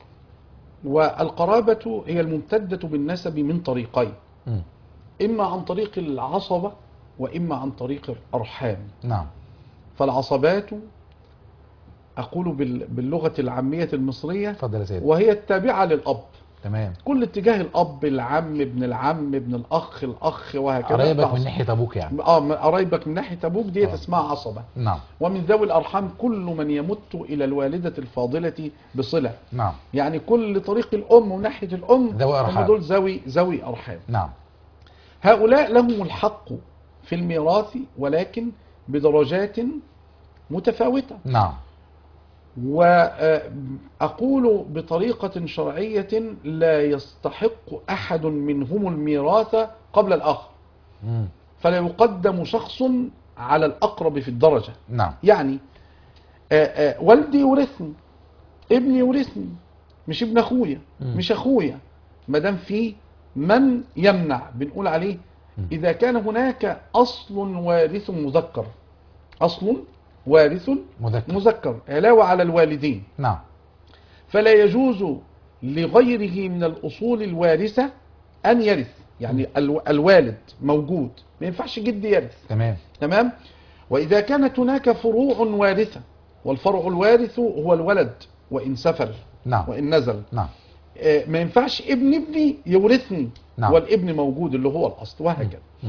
Speaker 2: والقرابة هي الممتدة بالنسب من طريقين
Speaker 1: مم.
Speaker 2: إما عن طريق العصبة وإما عن طريق الأرحام
Speaker 1: نعم
Speaker 2: فالعصبات أقول بال- باللغة العامية المصرية
Speaker 1: اتفضل يا سيدي
Speaker 2: وهي التابعة للأب
Speaker 1: تمام
Speaker 2: كل اتجاه الاب العم ابن العم ابن الاخ الاخ وهكذا
Speaker 1: قرايبك من
Speaker 2: تعصب.
Speaker 1: ناحيه ابوك يعني
Speaker 2: اه من قرايبك من ناحيه ابوك ديت
Speaker 1: آه.
Speaker 2: اسمها عصبه
Speaker 1: نعم
Speaker 2: ومن ذوي الارحام كل من يمت الى الوالده الفاضله بصله
Speaker 1: نعم
Speaker 2: يعني كل طريق الام ومن ناحيه الام
Speaker 1: ذوي أرحام.
Speaker 2: هم دول ذوي ذوي ارحام
Speaker 1: نعم
Speaker 2: هؤلاء لهم الحق في الميراث ولكن بدرجات متفاوته
Speaker 1: نعم
Speaker 2: وأقول بطريقة شرعية لا يستحق أحد منهم الميراث قبل الآخر
Speaker 1: مم.
Speaker 2: فلا يقدم شخص على الأقرب في الدرجة
Speaker 1: نعم
Speaker 2: يعني آه، آه، والدي يورثني ابني يورثني مش ابن أخويا
Speaker 1: مم.
Speaker 2: مش أخويا ما دام في من يمنع بنقول عليه
Speaker 1: مم.
Speaker 2: إذا كان هناك أصل وارث مذكر أصل وارث
Speaker 1: مذكر
Speaker 2: مذكر علاوة على الوالدين
Speaker 1: نعم
Speaker 2: فلا يجوز لغيره من الأصول الوارثة أن يرث يعني الو- الوالد موجود ما ينفعش جد يرث
Speaker 1: تمام
Speaker 2: تمام وإذا كانت هناك فروع وارثة والفرع الوارث هو الولد وإن سفل
Speaker 1: نعم
Speaker 2: وإن نزل
Speaker 1: نعم
Speaker 2: آه، ما ينفعش ابن ابني يورثني
Speaker 1: نعم.
Speaker 2: والابن موجود اللي هو الأصل وهكذا
Speaker 1: مم.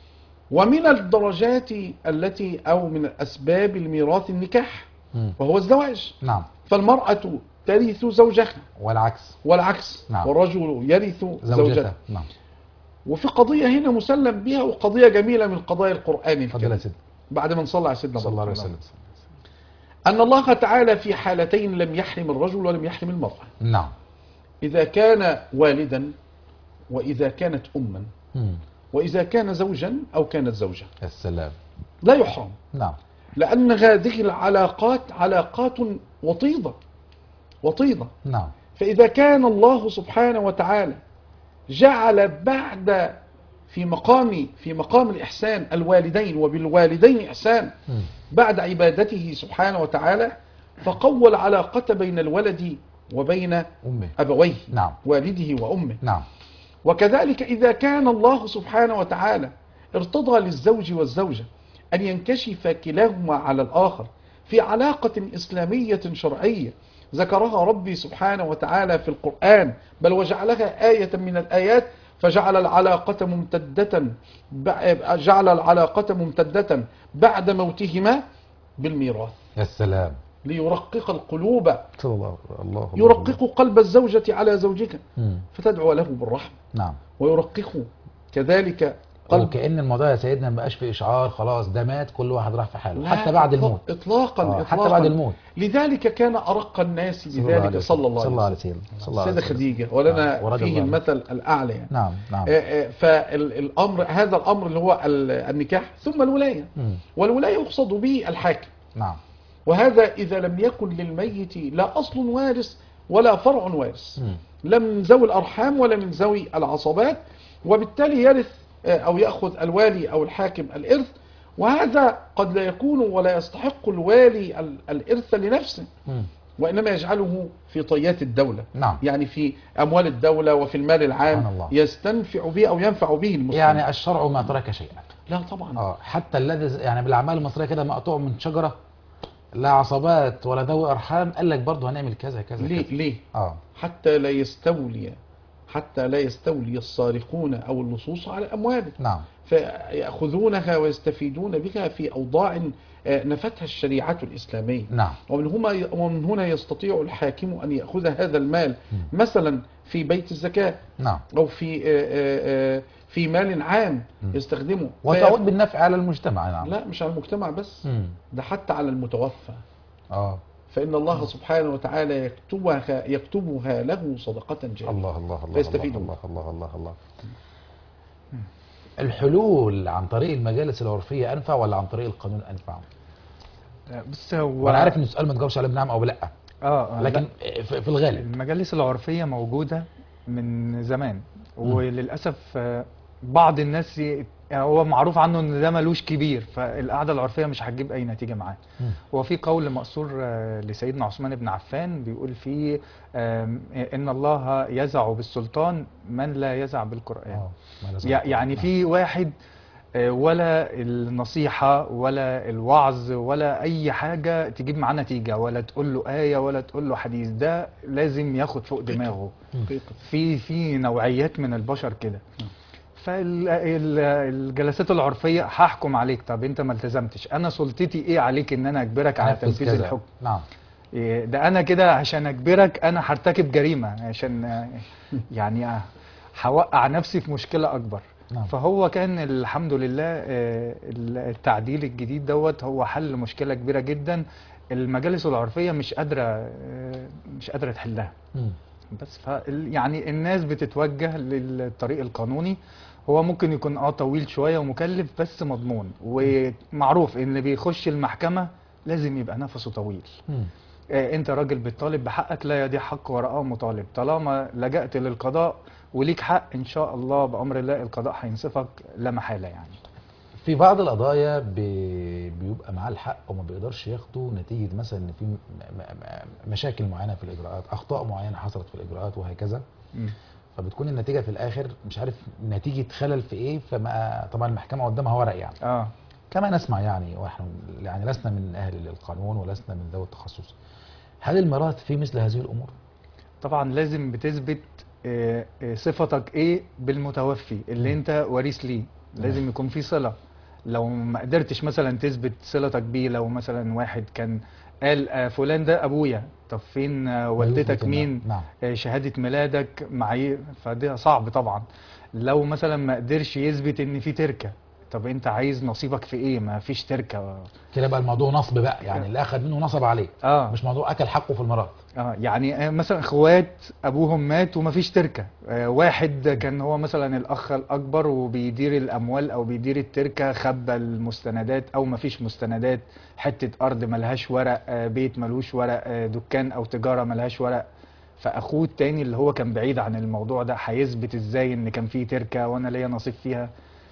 Speaker 2: ومن الدرجات التي أو من أسباب الميراث النكاح
Speaker 1: مم.
Speaker 2: وهو الزواج
Speaker 1: نعم
Speaker 2: فالمرأة ترث زوجها
Speaker 1: والعكس
Speaker 2: والعكس
Speaker 1: نعم.
Speaker 2: والرجل يرث
Speaker 1: زوجته
Speaker 2: زوجته
Speaker 1: نعم
Speaker 2: وفي قضية هنا مسلم بها وقضية جميلة من قضايا القرآن
Speaker 1: اتفضل يا
Speaker 2: الكريم
Speaker 1: سيدي
Speaker 2: بعد ما نصلى على سيدنا
Speaker 1: صلى الله عليه
Speaker 2: محمد.
Speaker 1: وسلم
Speaker 2: أن الله تعالى في حالتين لم يحرم الرجل ولم يحرم المرأة
Speaker 1: نعم
Speaker 2: إذا كان والدا وإذا كانت أما
Speaker 1: مم.
Speaker 2: وإذا كان زوجا أو كانت زوجة
Speaker 1: السلام
Speaker 2: لا يحرم
Speaker 1: نعم
Speaker 2: لأن هذه العلاقات علاقات وطيدة وطيدة
Speaker 1: نعم
Speaker 2: فإذا كان الله سبحانه وتعالى جعل بعد في مقام في مقام الإحسان الوالدين وبالوالدين إحسان
Speaker 1: مم.
Speaker 2: بعد عبادته سبحانه وتعالى فقوى العلاقة بين الولد وبين
Speaker 1: أمي
Speaker 2: أبويه
Speaker 1: نعم
Speaker 2: والده وأمه
Speaker 1: نعم
Speaker 2: وكذلك إذا كان الله سبحانه وتعالى ارتضى للزوج والزوجة أن ينكشف كلاهما على الآخر في علاقة إسلامية شرعية ذكرها ربي سبحانه وتعالى في القرآن بل وجعلها آية من الآيات فجعل العلاقة ممتدة بع- جعل العلاقة ممتدة بعد موتهما بالميراث
Speaker 1: يا سلام
Speaker 2: ليرقق القلوب
Speaker 1: صلى الله الله
Speaker 2: يرقق قلب الزوجة على زوجك
Speaker 1: مم.
Speaker 2: فتدعو له بالرحمة
Speaker 1: نعم
Speaker 2: ويرققه كذلك قلب
Speaker 1: وكأن الموضوع يا سيدنا ما بقاش في إشعار خلاص ده مات كل واحد راح في حاله
Speaker 2: لا
Speaker 1: حتى بعد
Speaker 2: إطلاق-
Speaker 1: الموت
Speaker 2: اطلاقا
Speaker 1: آه،
Speaker 2: اطلاقا
Speaker 1: حتى بعد الموت
Speaker 2: لذلك كان ارق الناس بذلك صلى الله
Speaker 1: صلى الله
Speaker 2: عليه
Speaker 1: عليه
Speaker 2: وسلم
Speaker 1: وسلم صلى الله عليه
Speaker 2: السيده
Speaker 1: وسلم
Speaker 2: خديجه ولنا
Speaker 1: آه، ورضي
Speaker 2: فيه
Speaker 1: الله عنها.
Speaker 2: المثل الاعلى يعني
Speaker 1: نعم نعم
Speaker 2: فالامر هذا الامر اللي هو ال- النكاح ثم الولايه
Speaker 1: مم.
Speaker 2: والولايه يقصد به الحاكم
Speaker 1: نعم
Speaker 2: وهذا اذا لم يكن للميت لا اصل وارث ولا فرع وارث
Speaker 1: مم.
Speaker 2: لا من ذوي الأرحام ولا من ذوي العصبات وبالتالي يرث آه، أو يأخذ الوالي أو الحاكم الإرث وهذا قد لا يكون ولا يستحق الوالي ال- الإرث لنفسه
Speaker 1: مم.
Speaker 2: وإنما يجعله في طيات الدولة
Speaker 1: نعم
Speaker 2: يعني في أموال الدولة وفي المال
Speaker 1: سبحان
Speaker 2: العام
Speaker 1: الله.
Speaker 2: يستنفع به أو ينفع به المسلم
Speaker 1: يعني الشرع ما ترك شيئا
Speaker 2: لا طبعا
Speaker 1: اه حتى الذي يعني بالاعمال المصريه كده مقطوع من شجره لا عصبات ولا ذوي ارحام قال لك برضه هنعمل كذا كذا
Speaker 2: ليه
Speaker 1: كذا
Speaker 2: ليه
Speaker 1: اه
Speaker 2: حتى لا يستولي حتى لا يستولي السارقون أو اللصوص على أموالهم
Speaker 1: نعم
Speaker 2: فيأخذونها ويستفيدون بها في أوضاع آه، نفتها الشريعة الإسلامية
Speaker 1: نعم
Speaker 2: ومن, هما ومن هنا يستطيع الحاكم أن يأخذ هذا المال مثلا في بيت الزكاة
Speaker 1: نعم
Speaker 2: أو في آه، آه، آه، في مال عام
Speaker 1: مم.
Speaker 2: يستخدمه
Speaker 1: وتعود
Speaker 2: فيأخذ-
Speaker 1: بالنفع على المجتمع نعم
Speaker 2: لا مش على المجتمع بس
Speaker 1: مم.
Speaker 2: ده حتى على المتوفى
Speaker 1: اه
Speaker 2: فإن الله سبحانه وتعالى يكتبها يكتبها له صدقة جارية
Speaker 1: الله الله الله
Speaker 2: فيستفيدوا.
Speaker 1: الله الله الله الله الحلول عن طريق المجالس العرفيه انفع ولا عن طريق القانون انفع؟
Speaker 3: بس هو
Speaker 1: وانا عارف ان السؤال ما تجاوبش عليه بنعم او بلا
Speaker 3: اه آه،
Speaker 1: لكن
Speaker 3: لا.
Speaker 1: في في الغالب
Speaker 3: المجالس العرفية موجودة من زمان وللأسف آه، بعض الناس ي- يعني هو معروف عنه ان ده ملوش كبير فالقعدة العرفية مش هتجيب اي نتيجة معاه
Speaker 1: مم.
Speaker 3: هو في قول مأثور آه، لسيدنا عثمان بن عفان بيقول فيه آم، ان الله يزع بالسلطان من لا يزع بالقرآن
Speaker 1: اه ما لازم
Speaker 3: يع-
Speaker 1: أقول.
Speaker 3: يعني
Speaker 1: نعم.
Speaker 3: في واحد آه، ولا النصيحة ولا الوعظ ولا أي حاجة تجيب معاه نتيجة ولا تقول له آية ولا تقول له حديث ده لازم ياخد فوق دماغه في في نوعيات من البشر كده فالجلسات العرفية هحكم عليك طب انت ما التزمتش انا سلطتي ايه عليك ان انا اجبرك على
Speaker 1: نفذ
Speaker 3: تنفيذ
Speaker 1: كذا.
Speaker 3: الحكم
Speaker 1: نعم
Speaker 3: إيه، ده انا كده عشان اجبرك انا هرتكب جريمه عشان آه، يعني آه، هوقع نفسي في مشكله اكبر
Speaker 1: نعم.
Speaker 3: فهو كان الحمد لله آه، التعديل الجديد دوت هو حل مشكله كبيره جدا المجالس العرفيه مش قادره آه، مش قادره تحلها
Speaker 1: مم.
Speaker 3: بس ف يعني الناس بتتوجه للطريق القانوني هو ممكن يكون اه طويل شويه ومكلف بس مضمون ومعروف ان اللي بيخش المحكمه لازم يبقى نفسه طويل
Speaker 1: مم.
Speaker 3: آه، انت راجل بتطالب بحقك لا يضيع حق وراءه مطالب طالما لجأت للقضاء وليك حق ان شاء الله بأمر الله القضاء هينصفك لا محالة يعني
Speaker 1: في بعض القضايا بي- بيبقى معاه الحق وما بيقدرش ياخده نتيجة مثلا ان في م- م- م- مشاكل معينة في الإجراءات أخطاء معينة حصلت في الإجراءات وهكذا
Speaker 3: مم.
Speaker 1: فبتكون النتيجة في الآخر مش عارف نتيجة خلل في إيه فما طبعا المحكمة قدامها ورق يعني
Speaker 3: اه
Speaker 1: كما نسمع يعني ونحن يعني لسنا من أهل القانون ولسنا من ذوي التخصص هل الميراث في مثل هذه الأمور؟
Speaker 3: طبعا لازم بتثبت آه، آه، صفتك ايه بالمتوفي اللي انت وريث ليه لازم يكون في صلة لو ما قدرتش مثلا تثبت صلتك بيه لو مثلا واحد كان قال آه، فلان ده ابويا طب فين آه، والدتك
Speaker 1: يثبت إن-
Speaker 3: مين
Speaker 1: نعم
Speaker 3: آه، شهادة ميلادك معايير فده صعب طبعا لو مثلا ما قدرش يثبت ان في تركة طب انت عايز نصيبك في ايه ما فيش تركة
Speaker 1: كده بقى الموضوع نصب بقى يعني اللي أخذ منه نصب عليه
Speaker 3: اه
Speaker 1: مش موضوع أكل حقه في الميراث
Speaker 3: اه يعني آه، مثلا اخوات ابوهم مات ومفيش تركه آه، واحد كان هو مثلا الاخ الاكبر وبيدير الاموال او بيدير التركه خبى المستندات او مفيش مستندات حته ارض ملهاش ورق آه، بيت ملوش ورق آه، دكان او تجاره ملهاش ورق فاخوه التاني اللي هو كان بعيد عن الموضوع ده هيثبت ازاي ان كان فيه تركه وانا ليا نصيب فيها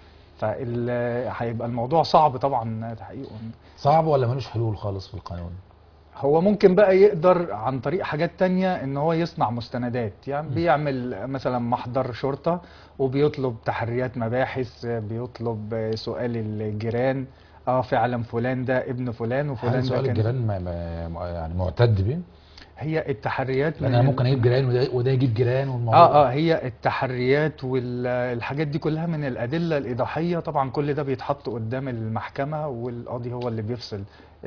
Speaker 3: فال هيبقى الموضوع صعب طبعا تحقيقه
Speaker 1: صعب ولا ملوش حلول خالص في القانون؟
Speaker 3: هو ممكن بقى يقدر عن طريق حاجات تانية ان هو يصنع مستندات يعني
Speaker 1: م.
Speaker 3: بيعمل مثلا محضر شرطة وبيطلب تحريات مباحث بيطلب سؤال الجيران اه فعلا فلان ده ابن فلان وفلان
Speaker 1: هل
Speaker 3: ده
Speaker 1: سؤال
Speaker 3: كان
Speaker 1: الجيران ما ما يعني معتد بيه؟
Speaker 3: هي التحريات
Speaker 1: لان
Speaker 3: من
Speaker 1: انا
Speaker 3: ال-
Speaker 1: ممكن اجيب جيران وده, وده يجيب جيران والموضوع
Speaker 3: اه اه هي التحريات والحاجات دي كلها من الادله الايضاحيه طبعا كل ده بيتحط قدام المحكمه والقاضي هو اللي بيفصل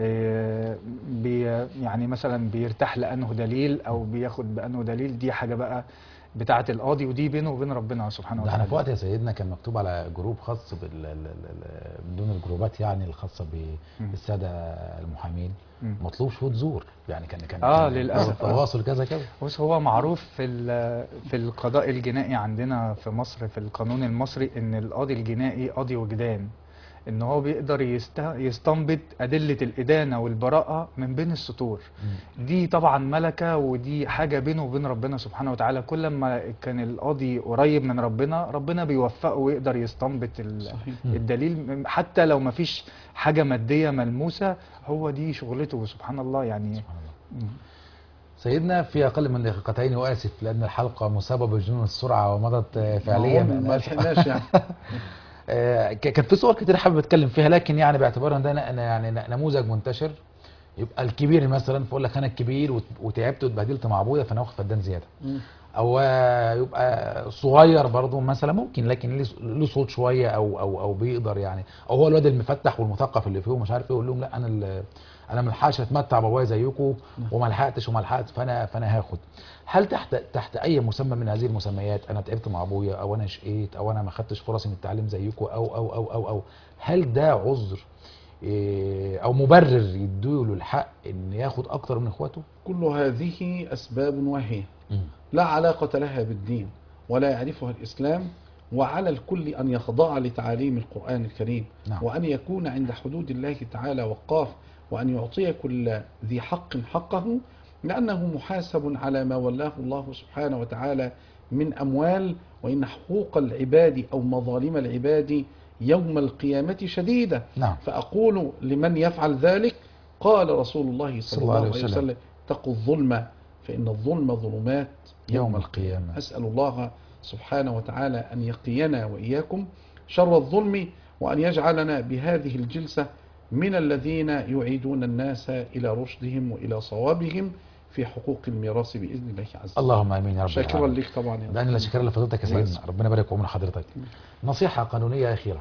Speaker 3: آه بي يعني مثلا بيرتاح لانه دليل او بياخد بانه دليل دي حاجه بقى بتاعه القاضي ودي بينه وبين ربنا سبحانه
Speaker 1: ده احنا
Speaker 3: وتعالى
Speaker 1: في وقت يا سيدنا كان مكتوب على جروب خاص بال ال- ال- ال- من ضمن الجروبات يعني الخاصه
Speaker 3: مم.
Speaker 1: بالساده المحامين
Speaker 3: مم.
Speaker 1: مطلوب شهود زور يعني كان كان
Speaker 3: آه،
Speaker 1: كان
Speaker 3: للأسف، آه.
Speaker 1: تواصل كذا كذا
Speaker 3: بص هو معروف في ال- في القضاء الجنائي عندنا في مصر في القانون المصري ان القاضي الجنائي قاضي وجدان ان هو بيقدر يست- يستنبط ادله الادانه والبراءه من بين السطور
Speaker 1: مم.
Speaker 3: دي طبعا ملكه ودي حاجه بينه وبين ربنا سبحانه وتعالى كل ما كان القاضي قريب من ربنا ربنا بيوفقه ويقدر يستنبط ال-
Speaker 2: صحيح
Speaker 1: مم.
Speaker 3: الدليل حتى لو ما فيش حاجه ماديه ملموسه هو دي شغلته سبحان الله يعني
Speaker 1: سبحان الله
Speaker 3: مم.
Speaker 1: سيدنا في اقل من دقيقتين واسف لان الحلقه مصابه بجنون السرعه ومضت آه، فعليا
Speaker 2: معقول
Speaker 1: أنا
Speaker 2: ما
Speaker 1: آسف.
Speaker 2: لحقناش يعني
Speaker 1: آه، ك- كان في صور كتير حابب اتكلم فيها لكن يعني باعتبار ان ده ن- يعني ن- نموذج منتشر يبقى الكبير مثلا فاقول لك انا الكبير وت- وتعبت واتبهدلت مع ابويا فانا واخد فدان زياده
Speaker 2: مم.
Speaker 1: او آه، يبقى صغير برضه مثلا ممكن لكن ليه- له صوت شويه او او او بيقدر يعني او هو الواد المفتح والمثقف اللي فيهم مش عارف ايه يقول لهم لا انا ال- انا ما لحقتش اتمتع بابايا زيكم وما لحقتش وما لحقت فانا فانا هاخد هل تحت تحت اي مسمى من هذه المسميات انا تعبت مع ابويا او انا شقيت او انا ما خدتش فرصي من التعليم زيكم او او او او او هل ده عذر إيه، او مبرر يديله الحق ان ياخد اكتر من اخواته؟
Speaker 2: كل هذه أسباب واهية لا علاقة لها بالدين ولا يعرفها الإسلام وعلى الكل أن يخضع لتعاليم القرآن الكريم
Speaker 1: نعم.
Speaker 2: وأن يكون عند حدود الله تعالى وقاف وأن يعطي كل ذي حق حقه لأنه محاسب على ما ولاه الله سبحانه وتعالى من أموال وإن حقوق العباد أو مظالم العباد يوم القيامة شديدة
Speaker 1: نعم
Speaker 2: فأقول لمن يفعل ذلك قال رسول الله صلى الله عليه وسلم اتقوا الظلم فإن الظلم ظلمات
Speaker 1: يوم القيامة
Speaker 2: أسأل الله سبحانه وتعالى أن يقينا وإياكم شر الظلم وأن يجعلنا بهذه الجلسة من الذين يعيدون الناس إلى رشدهم وإلى صوابهم في حقوق الميراث بإذن الله عز وجل
Speaker 1: اللهم امين يا رب
Speaker 2: شاكرا
Speaker 1: العالمين.
Speaker 2: لك طبعا يا
Speaker 1: ده انا اللي شاكرا لفضيلتك يا
Speaker 2: الله
Speaker 1: سيدنا ربنا يبارك في عمر حضرتك نصيحه قانونيه اخيره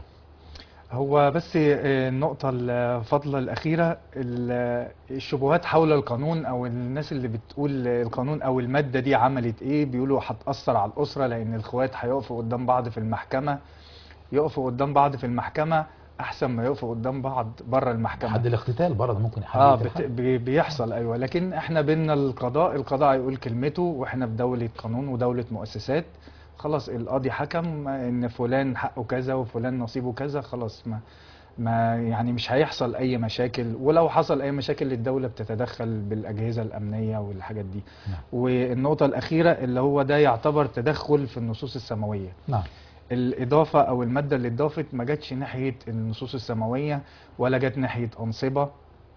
Speaker 3: هو بس آه، النقطة الفضلة الأخيرة ال- الشبهات حول القانون أو الناس اللي بتقول القانون أو المادة دي عملت إيه بيقولوا هتأثر على الأسرة لأن الإخوات هيقفوا قدام بعض في المحكمة يقفوا قدام بعض في المحكمة أحسن ما يقفوا قدام بعض بره المحكمة
Speaker 1: حد الاقتتال برضه ممكن يحدد
Speaker 3: اه
Speaker 1: الحد.
Speaker 3: بت... بي- بيحصل ايوه لكن احنا بينا القضاء القضاء هيقول كلمته واحنا في دولة قانون ودولة مؤسسات خلاص القاضي حكم ان فلان حقه كذا وفلان نصيبه كذا خلاص ما ما يعني مش هيحصل اي مشاكل ولو حصل اي مشاكل الدولة بتتدخل بالاجهزة الامنية والحاجات دي
Speaker 1: نعم.
Speaker 3: والنقطة الاخيرة اللي هو ده يعتبر تدخل في النصوص السماوية
Speaker 1: نعم
Speaker 3: الإضافة أو المادة اللي اتضافت ما جاتش ناحية النصوص السماوية ولا جت ناحية أنصبة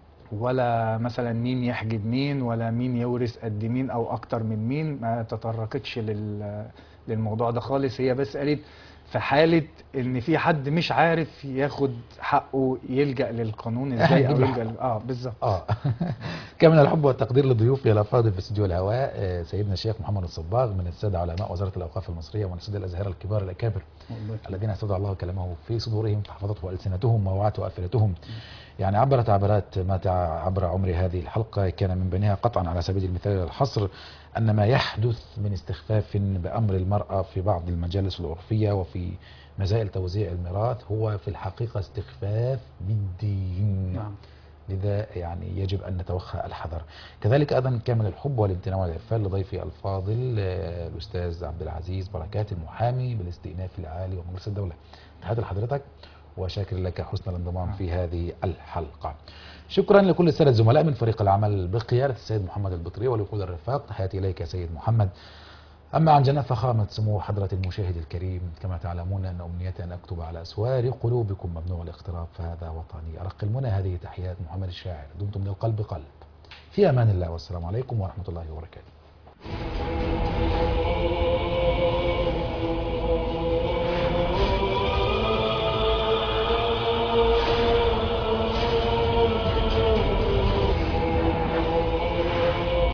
Speaker 3: ولا مثلا مين يحجب مين ولا مين يورث قد مين أو أكتر من مين ما تطرقتش لل للموضوع ده خالص هي بس قالت في حالة إن في حد مش عارف ياخد حقه يلجأ للقانون إزاي أو
Speaker 1: يجيب له
Speaker 3: يلجأ ل- آه بالظبط
Speaker 1: اه كامل الحب والتقدير لضيوفي الافاضل في استوديو الهواء آه، سيدنا الشيخ محمد الصباغ من الساده علماء وزاره الاوقاف المصريه ومن الساده الازهر الكبار الاكابر الذين استودع الله كلامه في صدورهم فحفظته السنتهم ووعته افئدتهم يعني عبرت عبرات ما تع- عبر عمر هذه الحلقه كان من بينها قطعا على سبيل المثال الحصر ان ما يحدث من استخفاف بامر المراه في بعض المجالس العرفيه وفي مسائل توزيع الميراث هو في الحقيقه استخفاف بالدين
Speaker 2: نعم
Speaker 1: لذا يعني يجب أن نتوخى الحذر كذلك أيضا كامل الحب والامتنان والإعفاء لضيفي الفاضل آه، الأستاذ عبد العزيز بركات المحامي بالاستئناف العالي ومجلس الدولة تحياتي لحضرتك وشاكر لك حسن الانضمام في هذه الحلقة شكرا لكل السادة الزملاء من فريق العمل بقيادة السيد محمد البطري ولكل الرفاق تحياتي إليك يا سيد محمد أما عن جناب فخامة سمو حضرة المشاهد الكريم كما تعلمون أن أمنيتي أن أكتب على أسوار قلوبكم ممنوع الاقتراب فهذا وطني أرق المنى هذه تحيات محمد الشاعر دمتم من القلب قلب في أمان الله والسلام عليكم ورحمة الله وبركاته